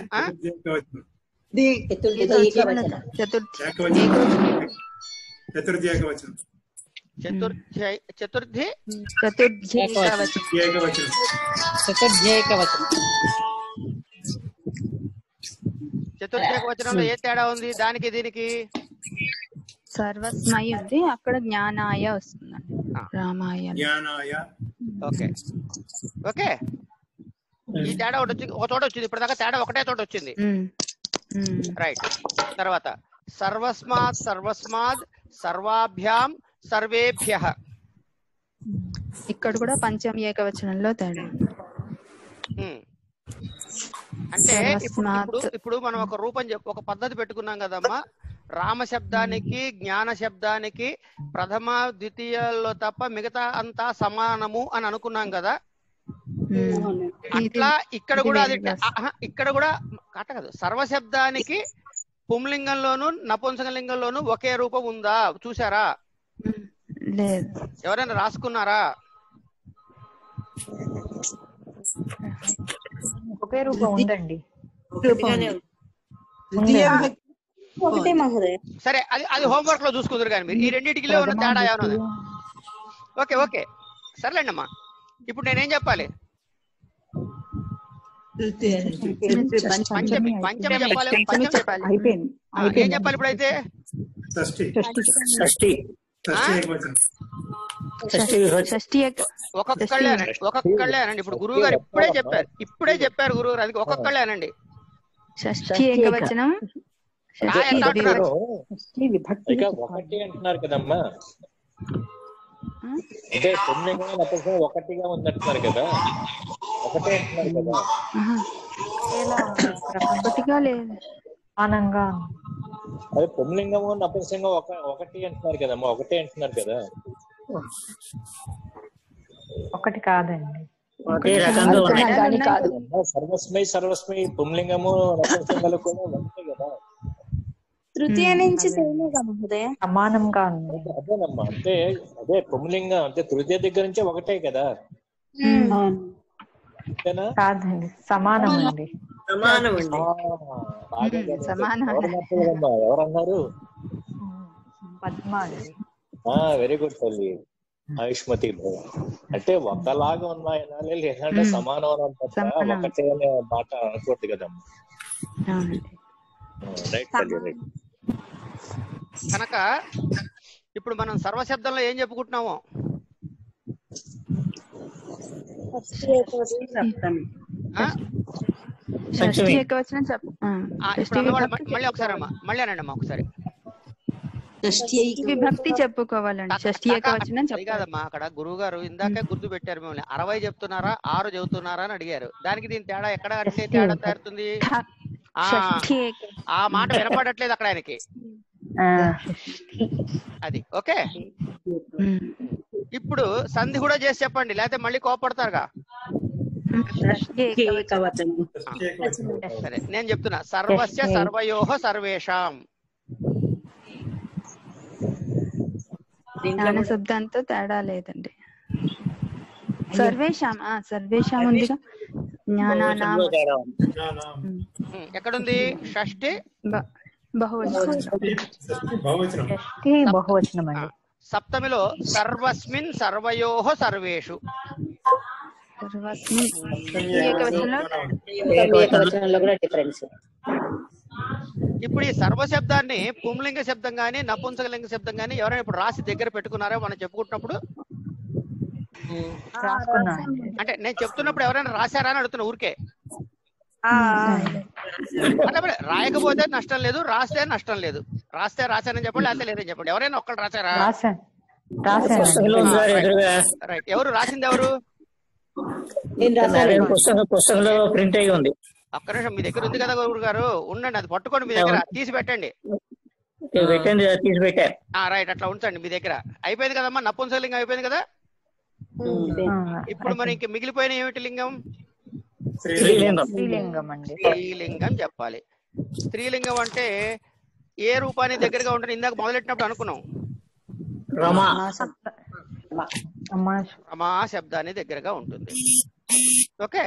ఏకవచనం. చతుర్థి ఏకవచనం చతుర్థి ఏకవచనం చతుర్థి చతుర్థి చతుర్థి ఏకవచనం ఏకవచనం చతుర్ధ్యేకవచనం చతుర్థి ఏకవచనంలో ఏ తేడా ఉంది దానికి దీనికి సర్వస్మై ఉంది అక్కడ జ్ఞానాయ వస్తుందండి రామాయ అని. జ్ఞానాయ ఓకే ఓకే ఈ తేడా ఒకటి వచ్చి ఒక చోట వచ్చింది ఇప్పుడు దాకా తేడా ఒకటే చోట వచ్చింది ఉమ్. ఉమ్. రైట్ తర్వాత సర్వస్మాత్ సర్వస్మాత్ సర్వాభ్యాం సర్వేభ్య ఇక్కడ కూడా పంచమ ఏకవచనంలో తేడా ఉమ్. అంటే ఇప్పుడు సర్వస్మాత్. ఇప్పుడు ఇప్పుడు మనం ఒక రూపం చెప్ ఒక పద్ధతి పెట్టుకున్నాం కదమ్మా రామ శబ్దానికి జ్ఞాన శబ్దానికి ప్రథమ ద్వితీయాల్లో తప్ప మిగతా అంతా సమానము అని అనుకున్నాం కదా అట్లా ఇక్కడ కూడా అది ఆహా, ఇక్కడ కూడా కట్ట కాదు సర్వశబ్దానికి పుంలింగంలోను నపుంసకలింగంలోను ఒకే రూపం ఉందా చూసారా లేదు ఎవరైనా రాసుకున్నారా ఒకే రూపం ఉందండి ఒకటే మహోదయ సరే అది అది హోంవర్క్ లో చూసుకుందరు కానీ మీరు ఈ రెండింటికి ఉన్న తేడా ఏమన్నా ఉందా? ఓకే ఓకే సర్లేండి అమ్మా ఇప్పుడు నేనేం చెప్పాలి పంచమి పంచమి చెప్పాలి పంచమి చెప్పాలి అయిపోయింది ఆ, ఏం చెప్పాలి ఇప్పుడైతే షష్ఠి షష్ఠి షష్ఠి ఏకవచనం షష్ఠి విభక్తి. షష్ఠి ఏక- ఒక్కొక్కళ్ళే అనండి ఒక్కొక్కళ్ళే అనండి ఇప్పుడు గురువు గారు ఇప్పుడే చెప్పారు ఇప్పుడే చెప్పారు గురువు గారు అది ఒక్కొక్కళ్ళే అనండి షష్ఠి ఏకవచనం ఆ, షష్ఠి ఎట్లా అంటున్నారు? విభక్తి ఇక ఒకటి అంటున్నారు కదమ్మా అంటే పుణ్యంగా నపుంసకం ఒకటిగా ఉందంటున్నారు కదా ఒకటే అంటున్నారు కదా ఆహా. ఒకటిగా లేదు ఆనంగా అదే పుంలింగము నపుంసకం ఒక ఒకటి అంటున్నారు కదమ్మా ఒకటే అంటున్నారు కదా ఒకటి కాదండి ఒకే రకంగా ఉన్నాయి కానీ కాదు అమ్మా, సర్వస్మై సర్వస్మై పుంలింగము నపుంసకాలు కూడా ఒకటే కదా తృతీయ నుంచి చేయలేదా మహోదయ సమానంగా ఉంది అదేనమ్మా అంటే అదే పుంలింగం అంటే తృతీయ దగ్గర నుంచే ఒకటే కదా అంతేనా కాదండి సమానం అండి సమానం అండి ఆ, బాగా గమనించారు. సమానం. ఎవరు మాట్లాడారమ్మా? ఎవరన్నారు పద్మ అండి వెరీ గుడ్ తల్లి ఆయుష్మతి భవ అంటే ఒకలాగా ఉన్నాయనాలి లేదంటే మ్మ్. సమానం అని అంటారు సమానం. ఒకటే అనే మాట అనకూడదు కదమ్మా అవునండి రైట్ తల్లి రైట్ కనుక ఇప్పుడు మనం సర్వశబ్దంలో ఏం చెప్పుకుంటున్నాము ఆ? షష్ఠి ఏకవచనం చెప్ ఆ, ఆ, షష్ఠి ఇప్పుడు అన్నవాళ్ళు విభక్తి మళ్ళీ ఒకసారి అమ్మా మళ్ళీ అనండి అమ్మా ఒకసారి విభక్తి చెప్పుకోవాలండి షష్ఠి ఏకవచనం అది చెప్పాలి కాదమ్మా అక్కడ గురువు గారు ఇందాకే గుర్తు పెట్టారు మిమ్మల్ని అరవై చెప్తున్నారా ఆరు చెబుతున్నారా అని అడిగారు దానికి దీని తేడా ఎక్కడ అంటే తేడా తేరుతుంది ఆ షష్ఠి ఏక- ఆ మాట వినపడట్లేదు అక్కడ ఆయనకి ఆ, అది ఓకే ఉమ్. ఇప్పుడు సంధి కూడా చేసి చెప్పండి లేకపోతే మళ్ళీ కోపడతారుగా షష్ఠి ఏకవచనం సరే నేను చెప్తున్నా సర్వస్య సర్వయోహ సర్వేషాం జ్ఞాన శబ్దంతో తేడా లేదండి సర్వేషాం ఆ సర్వేషాం ఉందిగా జ్ఞానానాం ఉమ్, ఎక్కడుంది షష్ఠి బ- బహువచనం బహువచనం షష్ఠి బహువచనం అండి సప్తమిలో సర్వస్మిన్ సర్వయోహ సర్వేషు సర్వస్మిన్ ఏకవచనంలో ఏకవచనంలో కూడా డిఫరెన్స్ ఇప్పుడు ఈ సర్వ శబ్దాన్ని పుంలింగ శబ్దం గాని నపుంసకలింగ శబ్దం గాని ఎవరైనా ఇప్పుడు రాసి దగ్గర పెట్టుకున్నారో మనం చెప్పుకుంటున్నప్పుడు రాసుకున్నా అండి అంటే నేను చెప్తున్నప్పుడు ఎవరైనా రాశారా అని అడుగుతున్నా ఊరికే అంటే మరి రాయకపోతే నష్టం లేదు రాస్తే నష్టం లేదు రాస్తే రాశానని చెప్పండి లేకపోతే లేదని చెప్పండి ఎవరైనా ఒక్కళ్ళు రాశారా రాశాను రాశాను పుస్తకంలో ఉంది సార్ ఎదురుగా రైట్ ఎవరు రాసింది ఎవరు అదే పుస్తకం పుస్తకంలో ప్రింట్ అయి ఉంది ఒక్క నిమిషం మీ దగ్గర ఉంది కదా గురువు గారు ఉండండి అది పట్టుకోండి మీ దగ్గర తీసి పెట్టండి ఇది పెట్టండి అది తీసి పెట్టారు ఆ రైట్ అట్లా ఉంచండి మీ దగ్గర అయిపోయింది కదమ్మా నపుంసకలింగం అయిపోయింది కదా ఇప్పుడు మరి ఇంక మిగిలిపోయిన ఏమిటి లింగం శ్రీలింగం స్త్రీలింగం అండి స్త్రీలింగం చెప్పాలి స్త్రీలింగం అంటే ఏ రూపానికి దగ్గరగా ఉంటుంది ఇందాక మొదలెట్టినప్పుడు అనుకున్నాం రమా అమ్మా రమా శబ్దాన్ని దగ్గరగా ఉంటుంది ఓకే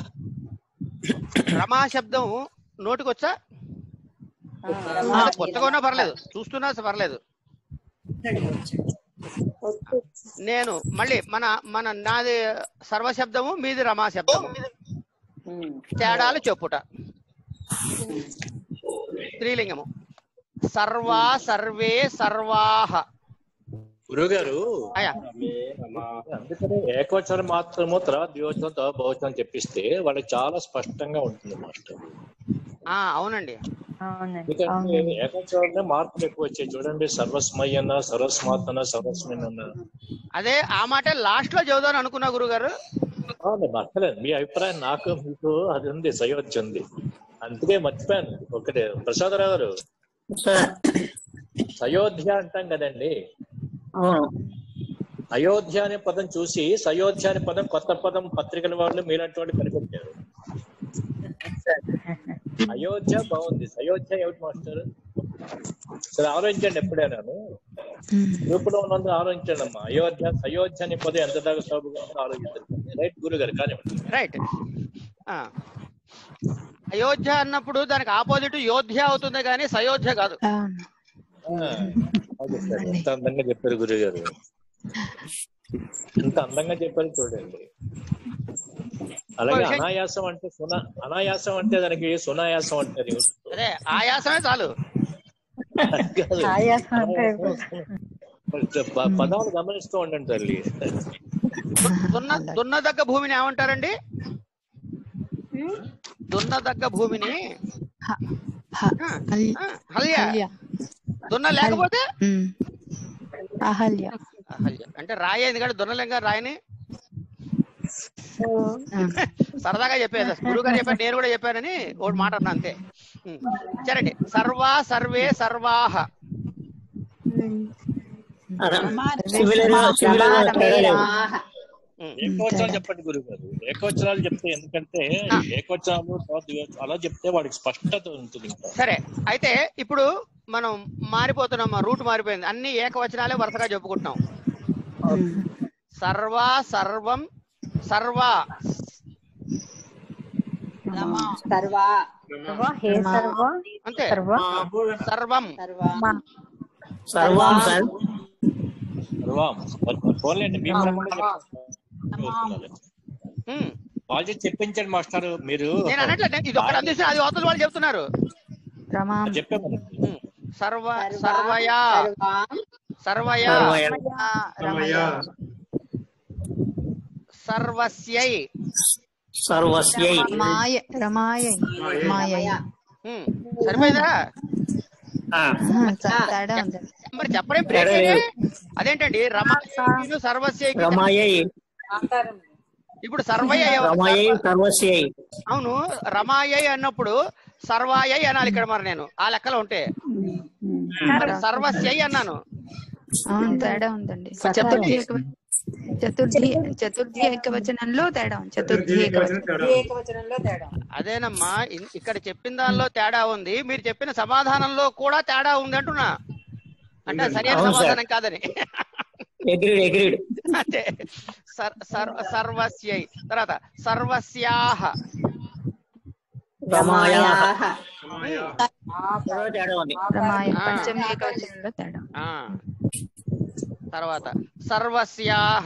రమా శబ్దం నోటికొచ్చా అంటే కొత్తగా ఉన్నా పర్లేదు చూస్తున్నా పర్లేదు నేను మళ్ళీ మన మన నాది సర్వశబ్దము మీది రమా శబ్దము తేడాలు చెప్పుట స్త్రీలింగము సర్వా సర్వే సర్వాహ గురుగారు అయ్యా అందుకని ఏకవచనం మాత్రము తర్వాత ద్వివచనం తర్వాత బహువచనం చెప్పిస్తే వాళ్ళకి చాలా స్పష్టంగా ఉంటుంది మాస్టర్ ఆ అవునండి అవునండి ఎందుకంటే అవునండి ఏకవచనంలో మార్పులు ఎక్కువ వచ్చాయి చూడండి సర్వస్మై అన్న సర్వస్మాత్ అన్న సర్వస్మిన్ అన్న అదే ఆ మాట లాస్ట్ లో చదువుదాం అనుకున్నా గురుగారు అవును అసలే మీ అభిప్రాయం నాకు మీకు అది ఉంది సయోధ్య ఉంది అందుకే మర్చిపోయాను ఒకటే ప్రసాదరావు గారు సార్ సయోధ్య అంటాం కదండి అవును అయోధ్య అనే పదం చూసి సయోధ్య అనే పదం కొత్త పదం పత్రికల వాళ్ళు మీలాంటి వాళ్ళు కనిపెట్టారు అయోధ్య బాగుంది సయోధ్య ఏమిటి మాస్టర్ సరే ఆలోచించండి ఎప్పుడైనాను గ్రూప్ లో ఉన్నందుకు ఆలోచించండి అమ్మా అయోధ్య సయోధ్య అనే పదం ఎంత దాకా సోపుగా ఉందో ఆలోచించండి రైట్ గురుగారు కానివ్వండి రైట్ అయోధ్య అన్నప్పుడు దానికి ఆపోజిట్ యోధ్య అవుతుంది కానీ సయోధ్య కాదు అవును ఆ, అదే సార్ ఎంత అందంగా చెప్పారు గురుగారు ఎంత అందంగా చెప్పారు చూడండి అలాగే విషయం- అనాయాసం అంటే సున అనాయాసం అంటే దానికి సునాయాసం అంటారు అదే ఆయాసమే చాలు కాదు. ఆయాసం అంటే ప- పదాలు గమనిస్తూ ఉండండి తల్లి దున్న దున్నదగ్గ భూమిని ఏమంటారండి దున్నదగ్గ భూమిని హ- ఆ, ఆ, హల్య అహల్య దున్న లేకపోతే ఉమ్. అహల్య సాహల్య అంటే రాయి ఎందుకంటే దున్నలింగం రాయని సరదాగా చెప్పేది గురువు గారు చెప్పారు నేను కూడా చెప్పానని ఒకటి మాట అన్నా అంతే ఉం. సరేండి సర్వా సర్వే సర్వాహ సిమిలర్ సిమిలర్ తేడా లేదు ఏకవచనాలు చెప్పండి గురువు గారు ఏకవచనాలు చెప్తే ఎందుకంటే ఏకవచనాలు తర్వాత ద్వివచనాలు అలా చెప్తే వాడికి స్పష్టత ఉంటుంది ఇంకా సరే అయితే ఇప్పుడు మనం మారిపోతున్నాం మా రూట్ మారిపోయింది అన్ని ఏకవచనాలే వరుసగా చెప్పుకుంటున్నాం సర్వ సర్వం సర్వ సర్వా హే సర్వ అంతే సర్వ సర్వం సర్వం సార్ సర్వం పోలేండి మీ ప్రకారం చెప్తున్నారు. ఉం. వాళ్ళు చేసి చెప్పించండి మాస్టర్ మీరు నేను అనట్లేదు నేను ఇది ఒకటి అందిస్తే అది అవతల వాళ్ళు చెప్తున్నారు రమా చెప్పాము సర్వ సర్వయా సర్వయా సర్వయ. సర్వస్యై సర్వస్యై రమాయ రమాయ మాయ ఉం. సరిపోయిందా తేడా ఉంది మరి చెప్పడం బ్రేక్ అదేంటండి రమాయను సర్వస్యై రమాయై ఇప్పుడు సర్వయ్య ఎవరు? రమాయై సర్వస్యై అవును రమాయై అన్నప్పుడు సర్వాయై అనాలి ఇక్కడ మరి నేను ఆ లెక్కలో ఉంటే మరి సర్వస్యై అన్నాను అవును తేడా ఉందండి చతుర్థి ఏకవ- చతుర్థి చతుర్థి ఏకవచనంలో తేడా ఉంది చతుర్థి ఏకవచనం ఏకవచనంలో తేడా అదేనమ్మా ఇన్- ఇక్కడ చెప్పిన దానిలో తేడా ఉంది మీరు చెప్పిన సమాధానంలో కూడా తేడా ఉంది అంటున్నా అంటే అది సరైన అవును సార్. సమాధానం కాదని అగ్రీడ్ అగ్రీడ్ అంటే సర్- సర్వ సర్వస్యై తర్వాత సర్వస్యాహ రమాయాహ తేడా ఉంది రమాయ ఆ. పంచమి ఏకవచనంలో తేడా ఆ. తర్వాత సర్వస్యాహ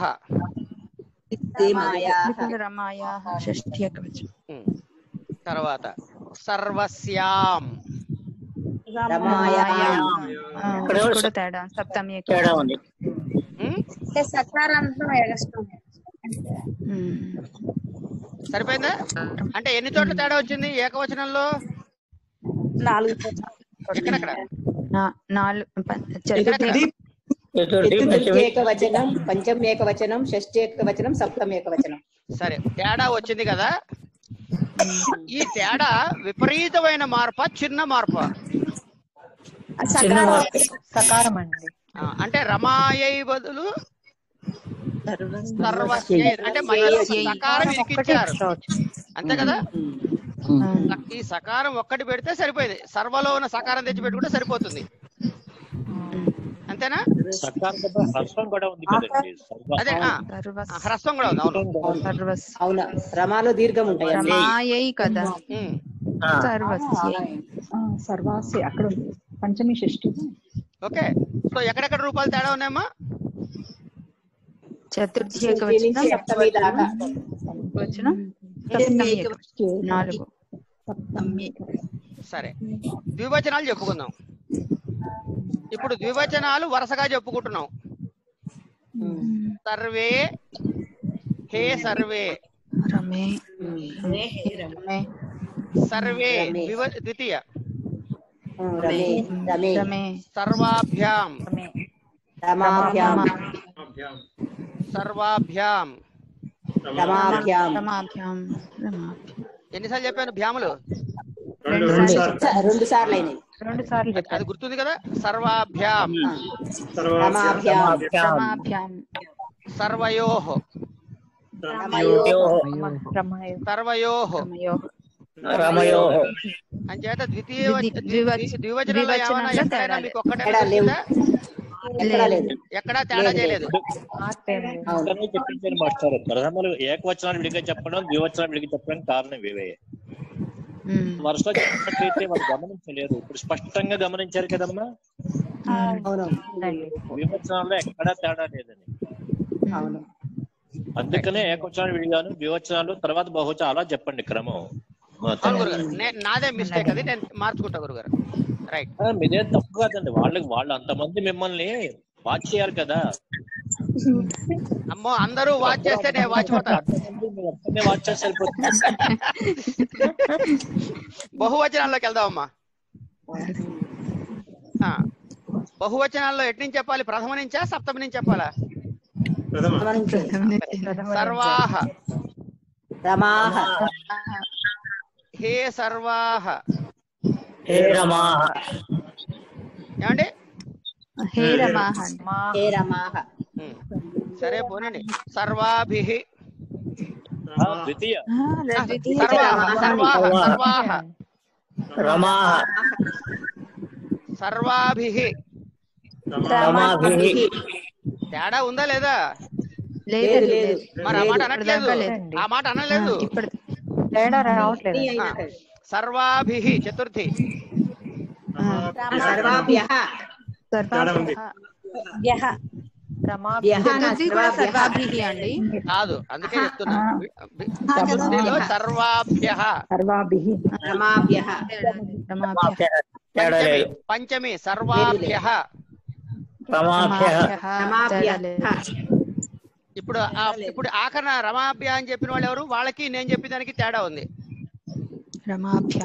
ఇక్కడ రమాయ షష్ఠి ఏకవచనం ఉం. తర్వాత సర్వస్యాం రమాయాం. ఆ, ఇక్కడ ఇది కూడా తేడా సప్తమి తేడా ఏకవచనం ఉంది ఉం? సకారాంతం ఎగస్ట్రామ్ ఉమ్. సరిపోయిందా అంటే ఎన్ని చోట్ల తేడా వచ్చింది ఏకవచనంలో నాలుగు ఎక్కడెక్కడ నా- నాలుగు ప- చతుర్థి చతుర్థి చతుర్థి పంచమి ఏకవచనం పంచమి ఏకవచనం షష్ఠి ఏకవచనం సప్తమి ఏకవచనం సరే తేడా వచ్చింది కదా ఈ తేడా విపరీతమైన మార్ప చిన్న మార్ప చిన్న మార్పు సకారం అండి ఆ, అంటే రమాయై బదులు సర్వస్యై అంటే మధ్యలో సకారం ఇరికిచ్చారు అంతే కదా ఈ సకారం ఒక్కటి పెడితే సరిపోయింది సర్వలో ఉన్న సకారం తెచ్చి పెట్టుకుంటే సరిపోతుంది అంతేనా సర్కార్ దగ్గర హర్షం కూడా ఉంది కదండి సర్వ- అదే ఆ, సర్వస్ ఆ, హ్రస్వం కూడా ఉంది అవును సర్వస్ అవునా రమాలో దీర్ఘం ఉంటాయి అన్ని. రమాయై కదా ఉం. ఆ, సర్వస్యై సర్వాసి అక్కడ ఉంది పంచమి షష్ఠి ఓకే సో ఎక్కడెక్కడ రూపాయలు తేడా ఉన్నాయమ్మా చతుర్థి షష్ఠి నుంచి ఏకవచనం సప్తమి దాకా ఏకవచనం సప్తమి ఏకవచనం నాలుగు సరే ద్వివచనాలు చెప్పుకుందాం ఇప్పుడు ద్వివచనాలు వరుసగా చెప్పుకుంటున్నాం సర్వే హే సర్వే రమే రమే సర్వే ద్వివ- ద్వితీయ ఉం, రమే రమే రమే సర్వాభ్యాం రమాభ్యాం సర్వాభ్యాం రమాభ్యాం రమాభ్యాం రమాభ్యాం ఎన్నిసార్లు చెప్పాను భ్యాములు రెండు సార్లు స- రెండు సార్లు అయినాయి రెండు సార్లు అది- అది చెప్పారు గుర్తుంది కదా సర్వాభ్యాం రమాభ్యాం రమాభ్యాం సర్వయోః రమయోః రమాయ సర్వయోః రమయో రమయోః అంచేత ద్వితీయ వచ- ద్వి- ద్వి- ద్వివచ- ద్వి- ద్వివచనంలో ఏమైనా ద్వివచనంలో ఎక్కడైనా తేడా మీకు ఒక్కటే తేడా లేవు. తెలిసిందా? ఎక్కడా లేదు ఎక్కడా తేడా చేయలేదు అవును ఇక్కడనే చెప్పించారు మాస్టర్ ప్రథమలు ఏకవచనాలు విడిగా చెప్పడం ద్వివచనాలు విడిగా చెప్పడం కారణం ఇవే ఉమ్. వరుసలో చెప్పినట్లయితే వాళ్ళు గమనించలేరు ఇప్పుడు స్పష్టంగా గమనించారు కదమ్మా అవును ద్వివచనాల్లో ఎక్కడా తేడా లేదని అవును అందుకనే ఏకవచనాలు విడిగాను ద్వివచనాలు తర్వాత బహుశ అలా చెప్పండి క్రమం అవును గురుగారు నే- నాదే మిస్టేక్ అది నేను మార్చుకుంటా గురుగారు రైట్ ఆ, మీదేం తప్పు కాదండి వాళ్ళకి వాళ్ళు అంతమంది మిమ్మల్ని వాచ్ చేయాలి కదా అమ్మో అందరూ వాచ్ చేస్తే నేను వాచ్ పోతా అంతమంది మీరు ఒక్కరినే వాచ్ చేస్తే సరిపోతుంది బహువచనాల్లోకి వెళ్దామమ్మా ఆ, బహువచనాల్లో ఎటు నుంచి చెప్పాలి ప్రథమ నుంచా సప్తమి నుంచి చెప్పాలా సర్వాహ రమాహ హే సర్వాహ హే రమాహ ఏమండి హే రమాహ హే రమాహ ఉమ్. సరే పోనండి సర్వాభిః ద్వితీయ సర్వాహ సర్వాహ సర్వాహ రమాహ సర్వాభిః రమాభిః తేడా ఉందా లేదా లేదు లేదు. మరి ఆ మాట లేదు. అనట్లేదు ఇప్పటిదాకా లేదు. ఆ మాట అనలేదు ఇప్పుడు తేడా రావట్లేదు ఆ, సర్వాభిః చతుర్థి సర్వాభ్య యః చతుర్థి కూడా సర్వాభిహి అండి కాదు అందుకే చెప్తున్నా చతుర్థిలో సర్వాభ్య సర్వాభిః రమాభ్య రమాభ్య తేడా లేదు పంచమి సర్వాభ్య రమాభ్య రమాభ్య తేడా లేదు. ఇప్పుడు ఆ- ఇప్పుడు ఆఖరణ రమాభ్య అని చెప్పిన వాళ్ళు ఎవరు వాళ్ళకి నేను చెప్పిన దానికి తేడా ఉంది రమాభ్య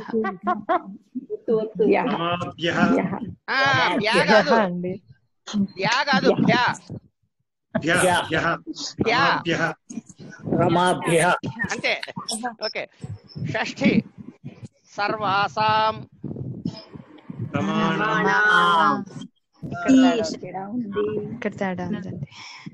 యః రమాభ్యః యః ఆ, యా కాదు అండి యా కాదు భ్యా భ్యః భ్యః భ్యా రమాభ్యః రమాభ్య అంతే ఓకే షష్ఠి సర్వాసాం రమాణం తేడా ఉంది ఇక్కడ తేడా ఉందండి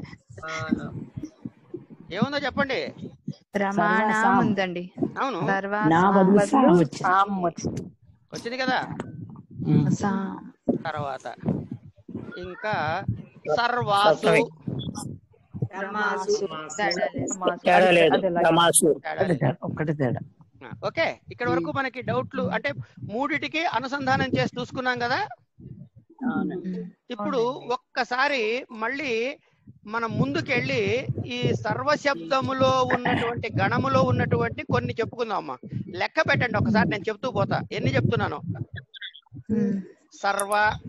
ఏముందో చెప్పండి రమాణం సర్వసాం. ఉందండి అవును నా సర్వాసాం బదులు సాం వచ్చింది వచ్చింది కదా సాం. తర్వాత ఇంకా సర్వాసు సప్తమి. రమాసు తేడా లేదు. తేడా లేదు అది ఎలా- రమాసు తేడా లేదు. ఒక్కటి తేడా ఆ, ఓకే ఇక్కడ వరకు మనకి డౌట్లు అంటే మూడిటికి అనుసంధానం చేసి చూసుకున్నాం కదా ఇప్పుడు ఒక్కసారి మళ్ళీ మనం ముందుకెళ్ళి ఈ సర్వశబ్దములో ఉన్నటువంటి గణములో ఉన్నటువంటి కొన్ని చెప్పుకుందాం అమ్మా లెక్క పెట్టండి ఒకసారి నేను చెప్తూ పోతా ఎన్ని చెప్తున్నాను ఉమ్. సర్వ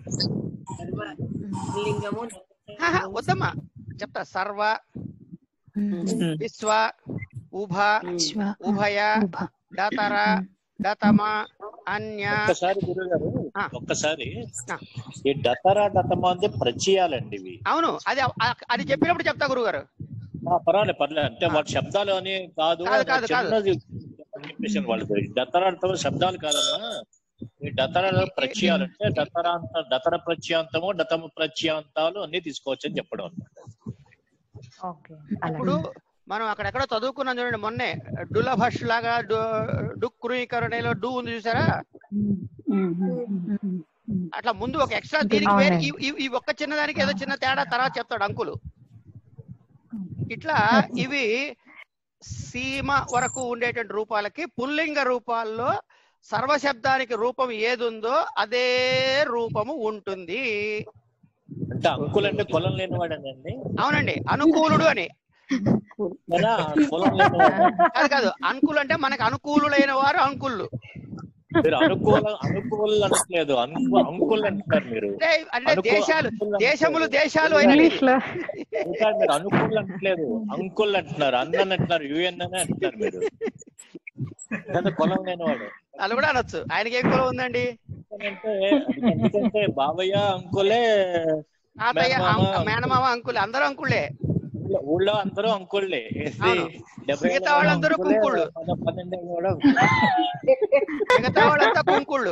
లింగము ఆహా, వద్దమ్మా చెప్తా సర్వ ఉమ్. విశ్వ ఉభ విశ్వ ఉభయ ఉభ డతర డతమ అన్య ఒక్కసారి గురుగారు ఆ. ఒక్కసారి ఆ. ఈ డతరా డతమ అంటే ప్రత్యయాలండి ఇవి అవును అది ఆ- అది చెప్పినప్పుడు చెప్తా గురుగారు ఆ, పర్వాలేదు పర్లేదు అంటే వాటి శబ్దాలు అని కాదు కాదు, అది కాదు, కాదు. చిన్నది చెప్పేసాను వాళ్ళకి డతరా డతమ శబ్దాలు కాదమ్మా ఈ డతర ప్రత్యయాలు అంటే డతరాంత డతర ప్రత్యాంతము డతమ ప్రత్యాంతాలు అన్ని తీసుకోవచ్చు అని చెప్పడం అన్నమాట. ఓకే ఇప్పుడు మనం అక్కడెక్కడ చదువుకున్నాం చూడండి మొన్నే డులభష్ లాగా డుక్రుయీకరణలో డు ఉంది చూసారా అట్లా ముందు ఒక ఎక్స్ట్రా దీనికి వేరే ఈ- ఈ- ఈ ఒక్క చిన్నదానికి ఏదో చిన్న తేడా తర్వాత చెప్తాడు అంకులు ఇట్లా ఇవి సీమ వరకు ఉండేటువంటి రూపాలకి పుల్లింగ రూపాల్లో సర్వశబ్దానికి రూపం ఏది ఉందో అదే రూపము ఉంటుంది అంటే అంకుల్ అంటే కులం లేనివాడేనండి అవునండి అనుకూలుడు అని కదా కులం లేనివాడు కాదు కాదు అనుకూలు అంటే మనకు అనుకూలులైన వారు అంకుళ్ళు మీరు అనుకూల అనుకూలు అనట్లేదు అంకు అంకుల్ అంటున్నారు మీరు అంటే అంటే అనుకూ- దేశాలు అనుకూలు దేశములు అంటున్నారు. దేశాలు అయినవి ఇంగ్లీష్ లో ఇంకా మీరు అనుకూలు అంటలేదు అంకుల్ అంటున్నారు అన్న అంటున్నారు యుఎన్ అని అంటున్నారు మీరు కదా కులం లేనివాడు వాళ్ళు కూడా అనొచ్చు ఆయనకి ఏం కులం ఉందండి అంటే అది ఎందుకంటే బాబయ్య అంకులే తాతయ్య మేనమామ, అంక- మేనమామ అంకుల్ అందరూ అంకుళ్ళే ఊళ్ళో- ఊళ్ళో అందరూ అంకుళ్ళే ఇది అవును. డెబ్బై మిగతా ఏళ్ళ వాళ్ళందరూ అంకులే, కుంకుళ్ళు. పద- పన్నెండు ఏళ్ళ కూడా మిగతా వాళ్ళంతా కుంకుళ్ళు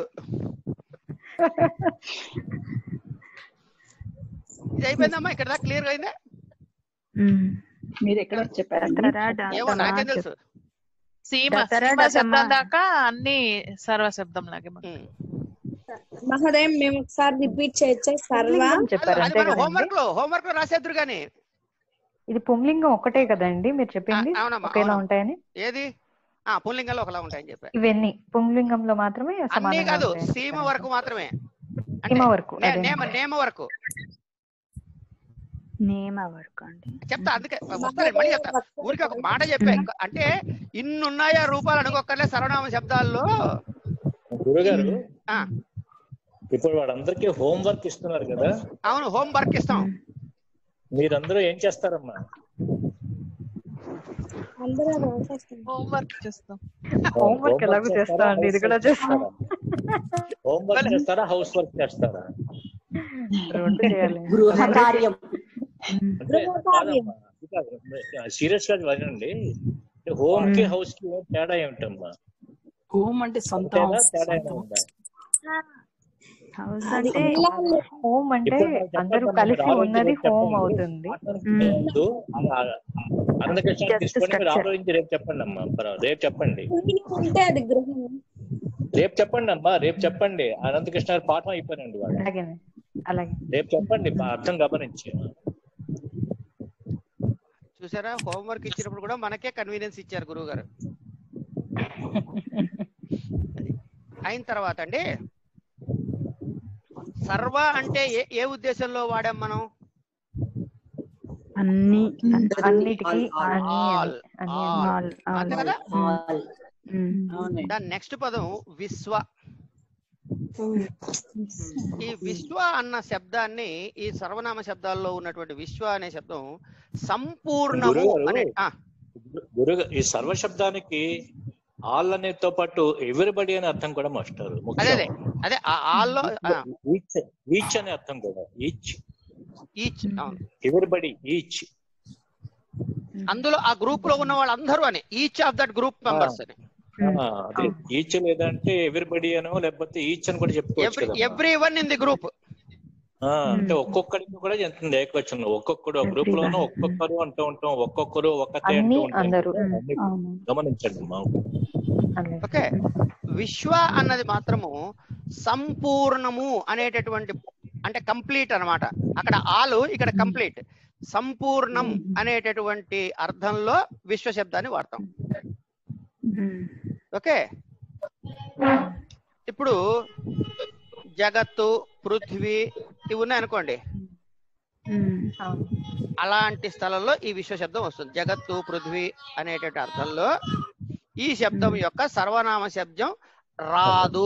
ఇది అయిపోయిందమ్మా ఇక్కడ దాకా క్లియర్ అయిందా ఉమ్. మీరు ఎక్కడ చెప్పారు దతరా డాతమా ఏమో నాకేం తెలుసు సీమ దసరా సీమ డసమా. శబ్దం దాకా అన్ని సర్వశబ్దం లాగే మనకి. ఉమ్. మహోదయం మేము ఒకసారి రిపీట్ చేయొచ్చా సర్వ పుంలింగం చెప్పారు అది అంతే మనం కదండి హోంవర్క్ లో హోంవర్క్ లో రాసేద్దరు కానీ ఇది పుంలింగం ఒకటే కదండి మీరు చెప్పింది ఆ, అవునమ్మా, ఒకేలా అవును. ఉంటాయని ఏది ఆ పుల్లింగంలో ఒకలా ఉంటాయని చెప్పా ఇవన్నీ పుంలింగంలో మాత్రమే అన్నీ సమానంగా కాదు ఉంటాయని సీమ చెప్పారు. వరకు మాత్రమే సీమ వరకు, నే- అదే. నేమ నేమ వరకు నేమ వరకు అండి చెప్తా అందుకే వస్తాను మళ్ళీ చెప్తా ఊరికి ఒక మాట చెప్పా అంటే ఇన్ని ఉన్నాయా రూపాలు అనుకోకర్లే సర్వనామ శబ్దాల్లో గురుగారు ఆ, ఇప్పుడు వాళ్ళందరికీ హోంవర్క్ ఇస్తున్నారు కదా అవును హోంవర్క్ ఇస్తాం మీరందరూ ఏం చేస్తారమ్మా అందరూ రాసేస్తాం హోంవర్క్ చేస్తాం హోంవర్క్ ఎలాగో చేస్తా అండి ఇది కూడా చేస్తాం హోంవర్క్ చేస్తారా హౌస్ వర్క్ చేస్తారా రెండు చేయాలి గృహ కార్యం అంటే కాదమ్మా. కాదు సీరియస్ గా వినండి హోమ్ కి హౌస్ కి ఏం తేడా ఏమిటమ్మా హోమ్ అంటే సొంత అంతేనా house, తేడా సొంత ఏమైనా ఉందా హౌస్ అది అంటే హోమ్ అంటే ఇప్పుడు నాకు అందరూ చెప్పండి, కలిసి మీరు ఉన్నది ఆలోచించి హోమ్ చెప్పండి. అవుతుంది ముందు అనంతకృష్ణ Just తీసుకొని మీరు structure. ఆలోచించి రేపు చెప్పండి అమ్మా పర్వాలేదు. రేపు చెప్పండి ఉంటే అది గృహం రేపు చెప్పండి అమ్మా రేపు చెప్పండి అనంతకృష్ణ గారు పాఠం అయిపోయినండి వాడు అలాగే అలాగే రేపు చెప్పండి మా అర్థం గమనించి చూసారా హోంవర్క్ ఇచ్చినప్పుడు కూడా మనకే కన్వీనియన్స్ ఇచ్చారు గురువు గారు అయిన తర్వాత అండి సర్వ అంటే ఏ ఏ ఉద్దేశంలో వాడాం మనం అన్ని అన్నిటికీ అన్ని ఆల్ అన్ని ఆల్ ఆల్ అంతే ఆల్ కదా అవునండి దాని నెక్స్ట్ పదం విశ్వ ఈ విశ్వ అన్న శబ్దాన్ని ఈ సర్వనామ శబ్దాల్లో ఉన్నటువంటి విశ్వ అనే శబ్దం సంపూర్ణము గురుగారు, అనే ఆ, గురు ఈ సర్వ శబ్దానికి ఆల్ అనేతో పాటు ఎవ్రీబడి అనే అర్థం కూడా మాస్టర్ అదే అదే అదే ఆ ఆల్లో ఈచ్ ఈచ్ అనే అర్థం కూడా ఈచ్ ఈచ్ అవును ఎవ్రీబడి ఈచ్ అందులో ఆ గ్రూప్ లో ఉన్న వాళ్ళందరూ అని each of that group members అని అదే ఈచ్ లేదంటే ఎవ్రీబడి అనో లేకపోతే ఈచ్ అని కూడా చెప్పుకోవచ్చు ఎవ్రీ కదా every one in the group ఆ, అంటే ఒక్కొక్కడికి కూడా చెందుతుంది ఏకవచనం ఒక్కొక్కడు ఆ గ్రూప్ లోనూ ఒక్కొక్కరు అంటూ ఉంటాం ఒక్కొక్కరు ఒకటే అంటూ అన్ని ఉంటాం అందరూ అన్ని అవును గమనించండి అమ్మా అలాగే ఓకే విశ్వ అన్నది మాత్రము సంపూర్ణము అనేటటువంటి అంటే కంప్లీట్ అన్నమాట అక్కడ ఆలు ఇక్కడ కంప్లీట్ సంపూర్ణం అనేటటువంటి అర్థంలో విశ్వ శబ్దాన్ని వాడతాం ఓకే ఇప్పుడు జగత్తు పృథ్వీ ఇవి ఉన్నాయనుకోండి అవును అలాంటి స్థలంలో ఈ విశ్వ శబ్దం వస్తుంది జగత్తు పృథ్వీ అనేటువంటి అర్థంలో ఈ శబ్దం యొక్క సర్వనామ శబ్దం రాదు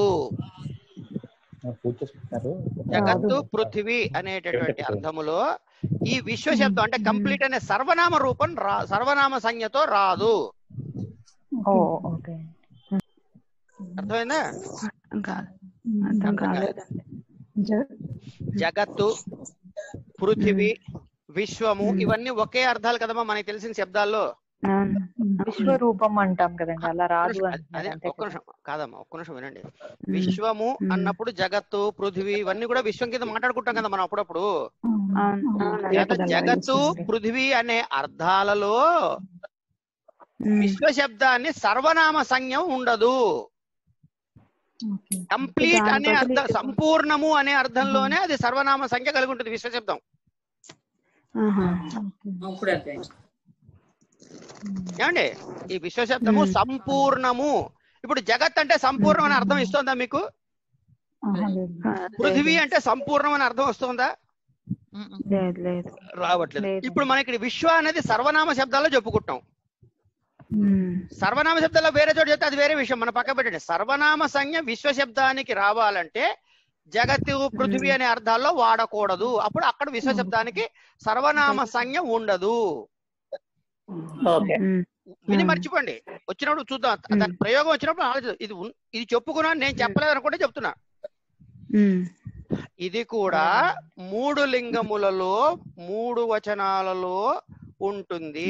జగత్తు పృథ్వీ అనేటటువంటి అర్థములో ఈ విశ్వ శబ్దం అంటే కంప్లీట్ అనే సర్వనామ రూపం రా సర్వనామ సంజ్ఞతో రాదు ఓ ఓకే అర్థమైందా కాదు అర్థం కాలేదండి జగత్తు పృథివీ విశ్వము ఇవన్నీ ఒకే అర్థాలు కదమ్మా మనకి తెలిసిన శబ్దాల్లో విశ్వరూపం అంటాం కదండి అలా రాదు అదే అంటున్నారు అంతే ఒక్క కదా నిమిషం కాదమ్మా ఒక్క నిమిషం వినండి విశ్వము అన్నప్పుడు జగత్తు పృథివీ ఇవన్నీ కూడా విశ్వం కింద మాట్లాడుకుంటాం కదా మనం అప్పుడప్పుడు జగ- జగత్తు పృథివీ అనే అర్థాలలో విశ్వ శబ్దాన్ని సర్వనామ సంజ్ఞం ఉండదు కంప్లీట్ అనే అర్థం సంపూర్ణము అనే అర్థంలోనే అది సర్వనామ సంఖ్య కలిగి ఉంటుంది విశ్వ శబ్దం ఇప్పుడు అర్థమైంది ఏమండి ఈ విశ్వ శబ్దము సంపూర్ణము ఇప్పుడు జగత్ అంటే సంపూర్ణం అని అర్థం ఇస్తుందా మీకు పృథివీ అంటే సంపూర్ణం అని అర్థం వస్తుందా లేదు లేదు రావట్లేదు ఇప్పుడు మనకి ఇక్కడ విశ్వ అనేది సర్వనామ శబ్దాల్లో చెప్పుకుంటాం సర్వనామ శబ్దాల్లో వేరే చోట చెప్తే అది వేరే విషయం మన పక్క పెట్టండి సర్వనామ సంజ్ఞ విశ్వ శబ్దానికి రావాలంటే జగత్తు పృథివీ అనే అర్థాల్లో వాడకూడదు అప్పుడు అక్కడ విశ్వ శబ్దానికి సర్వనామ సంజ్ఞ ఉండదు ఓకే విని మర్చిపోండి వచ్చినప్పుడు చూద్దాం దాని ప్రయోగం వచ్చినప్పుడు ఆలోచిద్దాం. ఇది ఉన్- ఇది చెప్పుకున్నా నేను చెప్పలేదు అనుకుంటే చెప్తున్నా ఇది కూడా మూడు లింగములలో మూడు వచనాలలో ఉంటుంది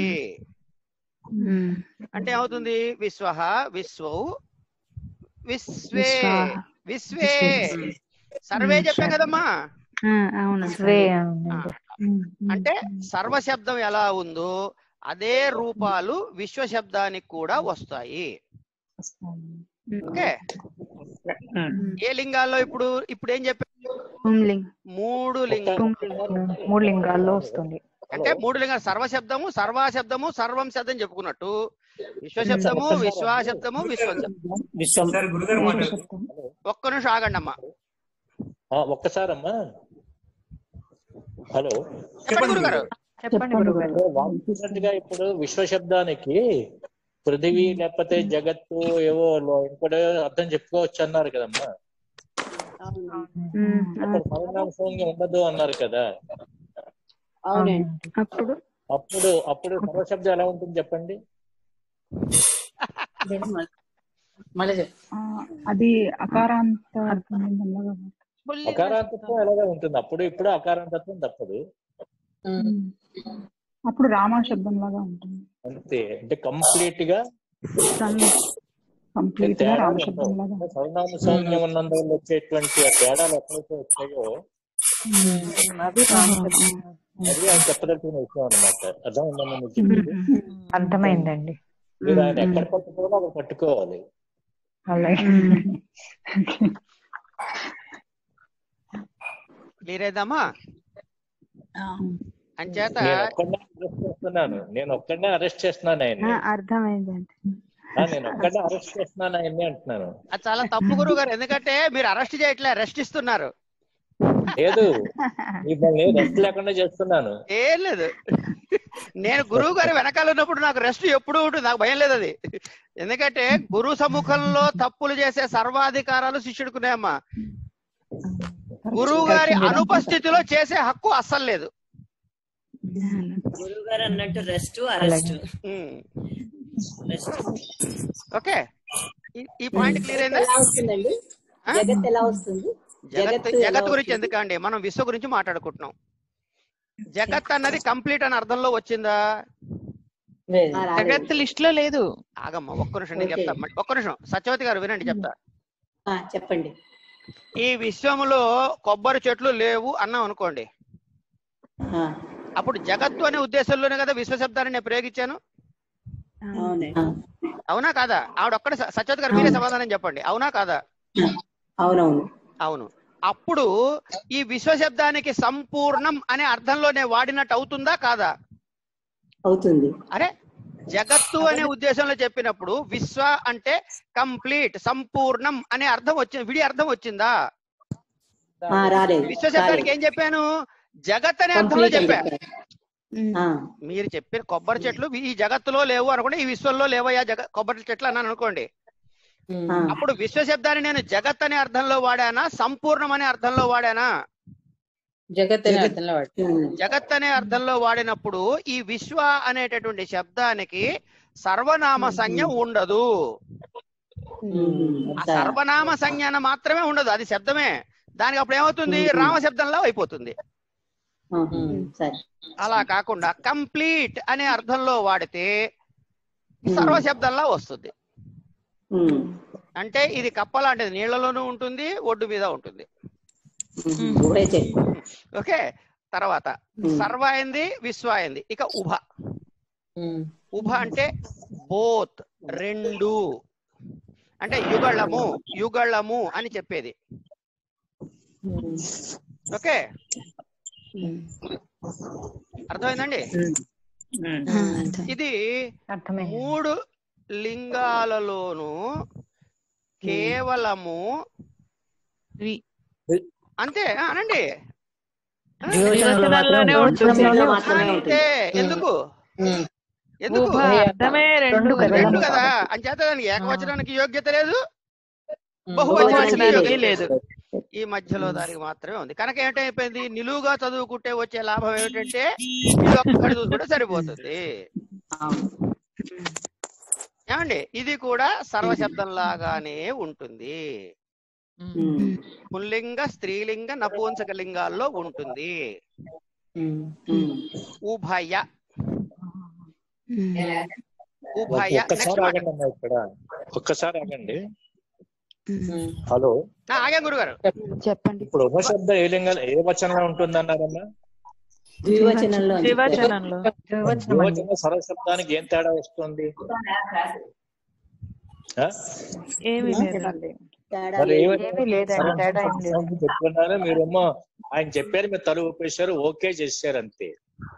అంటే ఏమవుతుంది విశ్వ విశ్వౌ విశ్వే విశ్వః. విశ్వే సర్వే చెప్పాం కదమ్మా అవును స్వే అవునండి అంటే సర్వశబ్దం ఎలా ఉందో అదే రూపాలు విశ్వ శబ్దానికి కూడా వస్తాయి ఓకే ఏ లింగాల్లో ఇప్పుడు ఇప్పుడు ఏం చెప్పారు మూడు లింగం మూడు లింగాల్లో వస్తుంది అంటే మూడు లింగాలు సర్వశబ్దము సర్వాశబ్దము సర్వం శబ్దం చెప్పుకున్నట్టు విశ్వశబ్దము విశ్వాశబ్దము విశ్వం శబ్దం విశ్వం ఒక్క నిమిషం ఆగండి అమ్మా ఆ, ఒక్కసారమ్మా హలో చెప్పండి గురుగారు చెప్పండి గురుగారు అంటే వాళ్ళు చెప్పినట్టుగా ఇప్పుడు విశ్వ శబ్దానికి పృథివీ లేకపోతే జగత్తు ఏవో లో- ఇంకోటి అర్థం చెప్పుకోవచ్చు అన్నారు కదమ్మా అక్కడ సర్వనామసంగా ఉండదు అన్నారు కదా అవునండి అప్పుడు అప్పుడు అప్పుడు సర్వశబ్దం ఎలా ఉంటుంది చెప్పండి మళ్ళీ చెప్పు. అది అకారాంత అకారాంతత్వం ఎలాగా ఉంటుంది అప్పుడు ఇప్పుడు అకారాంతత్వం తప్పదు అప్పుడు రామ శబ్దం లాగా ఉంటుంది అంతే అంటే కంప్లీట్ గా కంప్లీట్ గా రామ తేడాలు శబ్దం లాగా ఉండవు సర్వనామ సౌమ్యం ఉన్నందువల్ల వచ్చేటువంటి ఆ తేడాలు ఎక్కడైతే వచ్చాయో అది రామ శబ్దం అది ఆయన చెప్పదలుచుకున్న విషయం అనమాట అర్థమైందమ్మా మీకు చెప్పింది అర్థమైందండి మీరు ఆయన ఎక్కడ పట్టుకోవాలో అక్కడ పట్టుకోవాలి అలాగే క్లియర్ అయిద్దామా అంచేత నేను ఒక్కడే అరెస్ట్ చేస్తున్నాను నేను ఒక్కడే అరెస్ట్ చేస్తున్నాను ఆ, ఆయన్ని అర్థమైందండి ఆ, నేను ఒక్కడే అరెస్ట్ చేస్తున్నాను ఆయన్ని అంటున్నాను అది చాలా తప్పు గురువు గారు ఎందుకంటే మీరు అరెస్ట్ చేయట్లే రెస్ట్ ఇస్తున్నారు లేదు మిమ్మల్ని రెస్ట్ లేకుండా చేస్తున్నాను ఏం లేదు నేను గురువు గారి వెనకాల ఉన్నప్పుడు నాకు రెస్ట్ ఎప్పుడు ఉంటుంది నాకు భయం లేదు అది ఎందుకంటే గురు సముఖంలో తప్పులు చేసే సర్వాధికారాలు శిష్యుడుకున్నాయమ్మా గురువు గారి అనుపస్థితిలో చేసే హక్కు అస్సలు లేదు గురువు గారు అన్నట్టు రెస్ట్ అరెస్ట్ రెస్ట్ ఓకే ఈ- ఈ పాయింట్ క్లియర్ అయిందా ఎలా వస్తుందండి ఆ? జగత్ ఎలా వస్తుంది జగత్ జగత్తు ఎలా జగత్ గురించి వస్తుంది? ఎందుకండి మనం విశ్వ గురించి మాట్లాడుకుంటున్నాం జగత్ అన్నది కంప్లీట్ అని అర్థంలో వచ్చిందా ఆ, రాలేదు. జగత్ లిస్ట్ లో లేదు ఆగమ్మా ఒక్క నిమిషం నేను ఓకే. చెప్తా మళ్ళీ ఒక్క నిమిషం సత్యవతి గారు వినండి చెప్తా ఆ, చెప్పండి ఈ విశ్వములో కొబ్బరి చెట్లు లేవు అన్నాం అనుకోండి ఆ, అప్పుడు జగత్తు అనే ఉద్దేశంలోనే కదా విశ్వ శబ్దాన్ని నేను ప్రయోగించాను అవునే ఆ, అవునా కాదా ఆవిడ ఒక్కడే స- సత్యవతి గారు మీరే సమాధానం చెప్పండి అవునా కాదా అవునవును అవును అప్పుడు ఈ విశ్వ శబ్దానికి సంపూర్ణం అనే అర్థంలో నేను వాడినట్టు అవుతుందా కాదా అవుతుంది అరే జగత్తు అనే ఉద్దేశంలో చెప్పినప్పుడు విశ్వ అంటే కంప్లీట్ సంపూర్ణం అనే అర్థం వచ్చింది విడి అర్థం వచ్చిందా ఆ, రాలేదు విశ్వ శబ్దానికి ఏం చెప్పాను జగత్ అనే అర్థంలో కంప్లీట్ అని చెప్పా చెప్పారు. ఆ, మీరు చెప్పిన కొబ్బరి చెట్లు ఈ జగత్తులో లేవు అనుకోండి ఈ విశ్వంలో లేవయ్యా జగ కొబ్బరి చెట్లు అన్నాను అనుకోండి ఆ, అప్పుడు విశ్వ శబ్దాన్ని నేను జగత్ అనే అర్థంలో వాడానా సంపూర్ణం అనే అర్థంలో వాడానా జగత్ అనే అర్థంలో వాడు ఉమ్, జగత్ అనే అర్థంలో వాడినప్పుడు ఈ విశ్వ అనేటటువంటి శబ్దానికి సర్వనామ సంజ్ఞ ఉండదు ఉమ్, ఆ సరే. సర్వనామ సంజ్ఞాన మాత్రమే ఉండదు అది శబ్దమే దానికి అప్పుడు ఏమవుతుంది మ్మ్. రామ శబ్దంలో అయిపోతుంది ఆహా, సరే అలా కాకుండా కంప్లీట్ అనే అర్థంలో వాడితే సర్వ శబ్దంలా వస్తుంది ఉమ్, అంటే ఇది కప్ప లాంటిది నీళ్లలోనూ ఉంటుంది ఒడ్డు మీద ఉంటుంది ఉమ్, ఊహే చెప్పు ఓకే తర్వాత మ్మ్. సర్వ అయింది విశ్వ అయింది ఇక ఉభ ఉమ్. ఉభ అంటే బోత్ రెండు అంటే యుగళము యుగళము అని చెప్పేది ఉమ్, ఓకే ఉమ్, అర్థమైందండి ఆ, అర్థం. ఇది అర్థమైంది మూడు లింగాలలోనూ కేవలము వి- అంతే ఆ, అనండి ద్వివచనంలో మాత్రమే ద్వివచనంలోనే ఉంటుంది. ఉంటుంది. ద్వివచనంలో మాత్రమే ఉంటుంది అంతే ఎందుకు ఉమ్. ఎందుకు ఉభ అర్థమే రెండు రెండు కదా. రెండు కదా అంచేత దానికి ఏకవచనానికి యోగ్యత లేదు ఉమ్. బహువచనానికి బహువచనానికి యోగ్యత లేదు ఈ మధ్యలో దానికి మాత్రమే ఉంది కనుక ఏమిటైపోయింది నిలువుగా చదువుకుంటే వచ్చే లాభం ఏమిటంటే ఇది ఒక్కటి చూసుకుంటే సరిపోతుంది అవును ఏమండి ఇది కూడా సర్వశబ్దం లాగానే ఉంటుంది ఉమ్, పుల్లింగ స్త్రీలింగ నపుంసక లింగాల్లో ఉంటుంది ఉమ్, ఉమ్. ఉభయ ఉమ్. ఉభయ నెక్స్ట్ ఒక్కసారి మాట ఆగండి అమ్మా ఇక్కడ ఒక్కసారి ఆగండి ఉమ్. హలో ఆ, ఆగాం గురుగారు చెప్పండి ఇప్పుడు ఉపశబ్ద ఏ లింగం ఏ వచనంలో ఉంటుంది అన్నారమ్మా ద్వివచనంలో అని చెప్పారు. ద్వివచనంలో ద్వివచనం అండి యువచన సర్వశబ్దానికి ఏం తేడా వస్తుంది ఆ? ఏమీ లేదు లేదండి. తేడా మరి లేదు. ఏమి- ఏమీ లేదండి తేడా ఏం లేదు సర్వశబ్దానికి చెప్తున్నారు మీరేమో ఆయన చెప్పారు మీరు తలుపు ఊపేశారు ఓకే చేశారు అంతే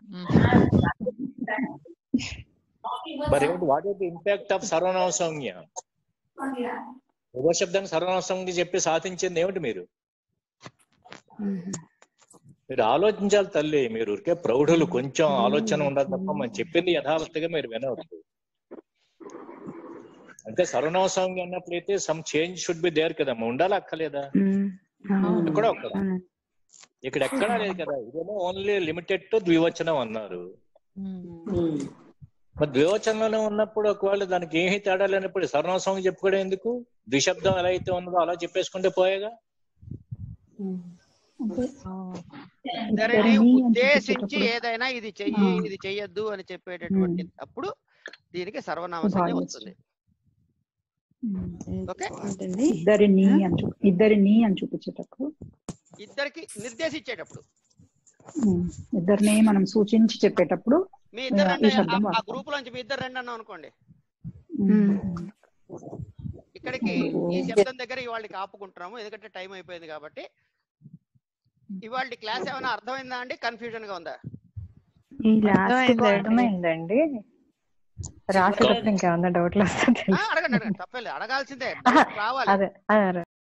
మరి what is the impact of సర్వనామ సంజ్ఞ ఉపశబ్దానికి సర్వనామ సంజ్ఞ చెప్పి సాధించింది ఏమిటి మీరు ఉమ్. మీరు ఆలోచించాలి తల్లి మీరు ఊరికే ప్రౌఢులు కొంచెం ఆలోచన ఉండాలి తప్ప మనం చెప్పింది యథావత్తుగా మీరు వినవద్దు అంటే సర్వనామ సంజ్ఞ అన్నప్పుడైతే some change should be there కదమ్మా ఉండాలి అక్కలేదా ఉమ్. అవును. ఎక్కడో అక్కడ అవును. ఇక్కడ ఎక్కడా లేదు కదా ఇదేమో ఓన్లీ లిమిటెడ్ టు ద్వివచనం అన్నారు ఉమ్, మరి ద్వివచనంలోనే ఉన్నప్పుడు ఒకవేళ దానికి ఏమీ తేడా లేనప్పుడు సర్వనామ సంజ్ఞ చెప్పుకోవడం ఎందుకు ద్విశబ్దం ఎలా అయితే ఉన్నదో అలా చెప్పేసుకుంటే పోయేగా ఉమ్. ఇద్దరిని ఇద్దరిని అని ఉద్దేశించి చెప్పేటప్పుడు- ఏదైనా ఇది చెయ్యి ఆ. ఇది చెయ్యొద్దు అని చెప్పేటటువంటి అప్పుడు దీనికి సర్వనామ సంజ్ఞ భార్య వస్తుంది ఓకే ఇద్దరిని అని చూ ఇద్దరిని అని చూపించేటప్పుడు ఇద్దరికి నిర్దేశించేటప్పుడు ఉమ్, ఇద్దరిని మనం సూచించి చెప్పేటప్పుడు మీ ఇద్దరు ఆ, రండి ఈ శబ్దం ఆ- ఆ వాడతాం గ్రూప్ లోంచి మీ ఇద్దరు రండి అన్నాం అనుకోండి ఉమ్. ఇక్కడికి ఈ శబ్దం దగ్గర ఇవాళకి ఆపుకుంటున్నాము ఎందుకంటే టైం అయిపోయింది కాబట్టి ఇవాళ క్లాస్ ఏమైనా అర్థమైందా అండి కన్ఫ్యూజన్ గా ఉందా ఈ లాస్ట్ అర్థమైందండి. అర్థమైందండి రాసేటప్పుడు ఇంకేమన్నా డౌట్లు వస్తుంది ఆ, అడగండి అడగండి తప్పలేదు అడగాల్సిందే ఆహా, రావాలి అదే అదే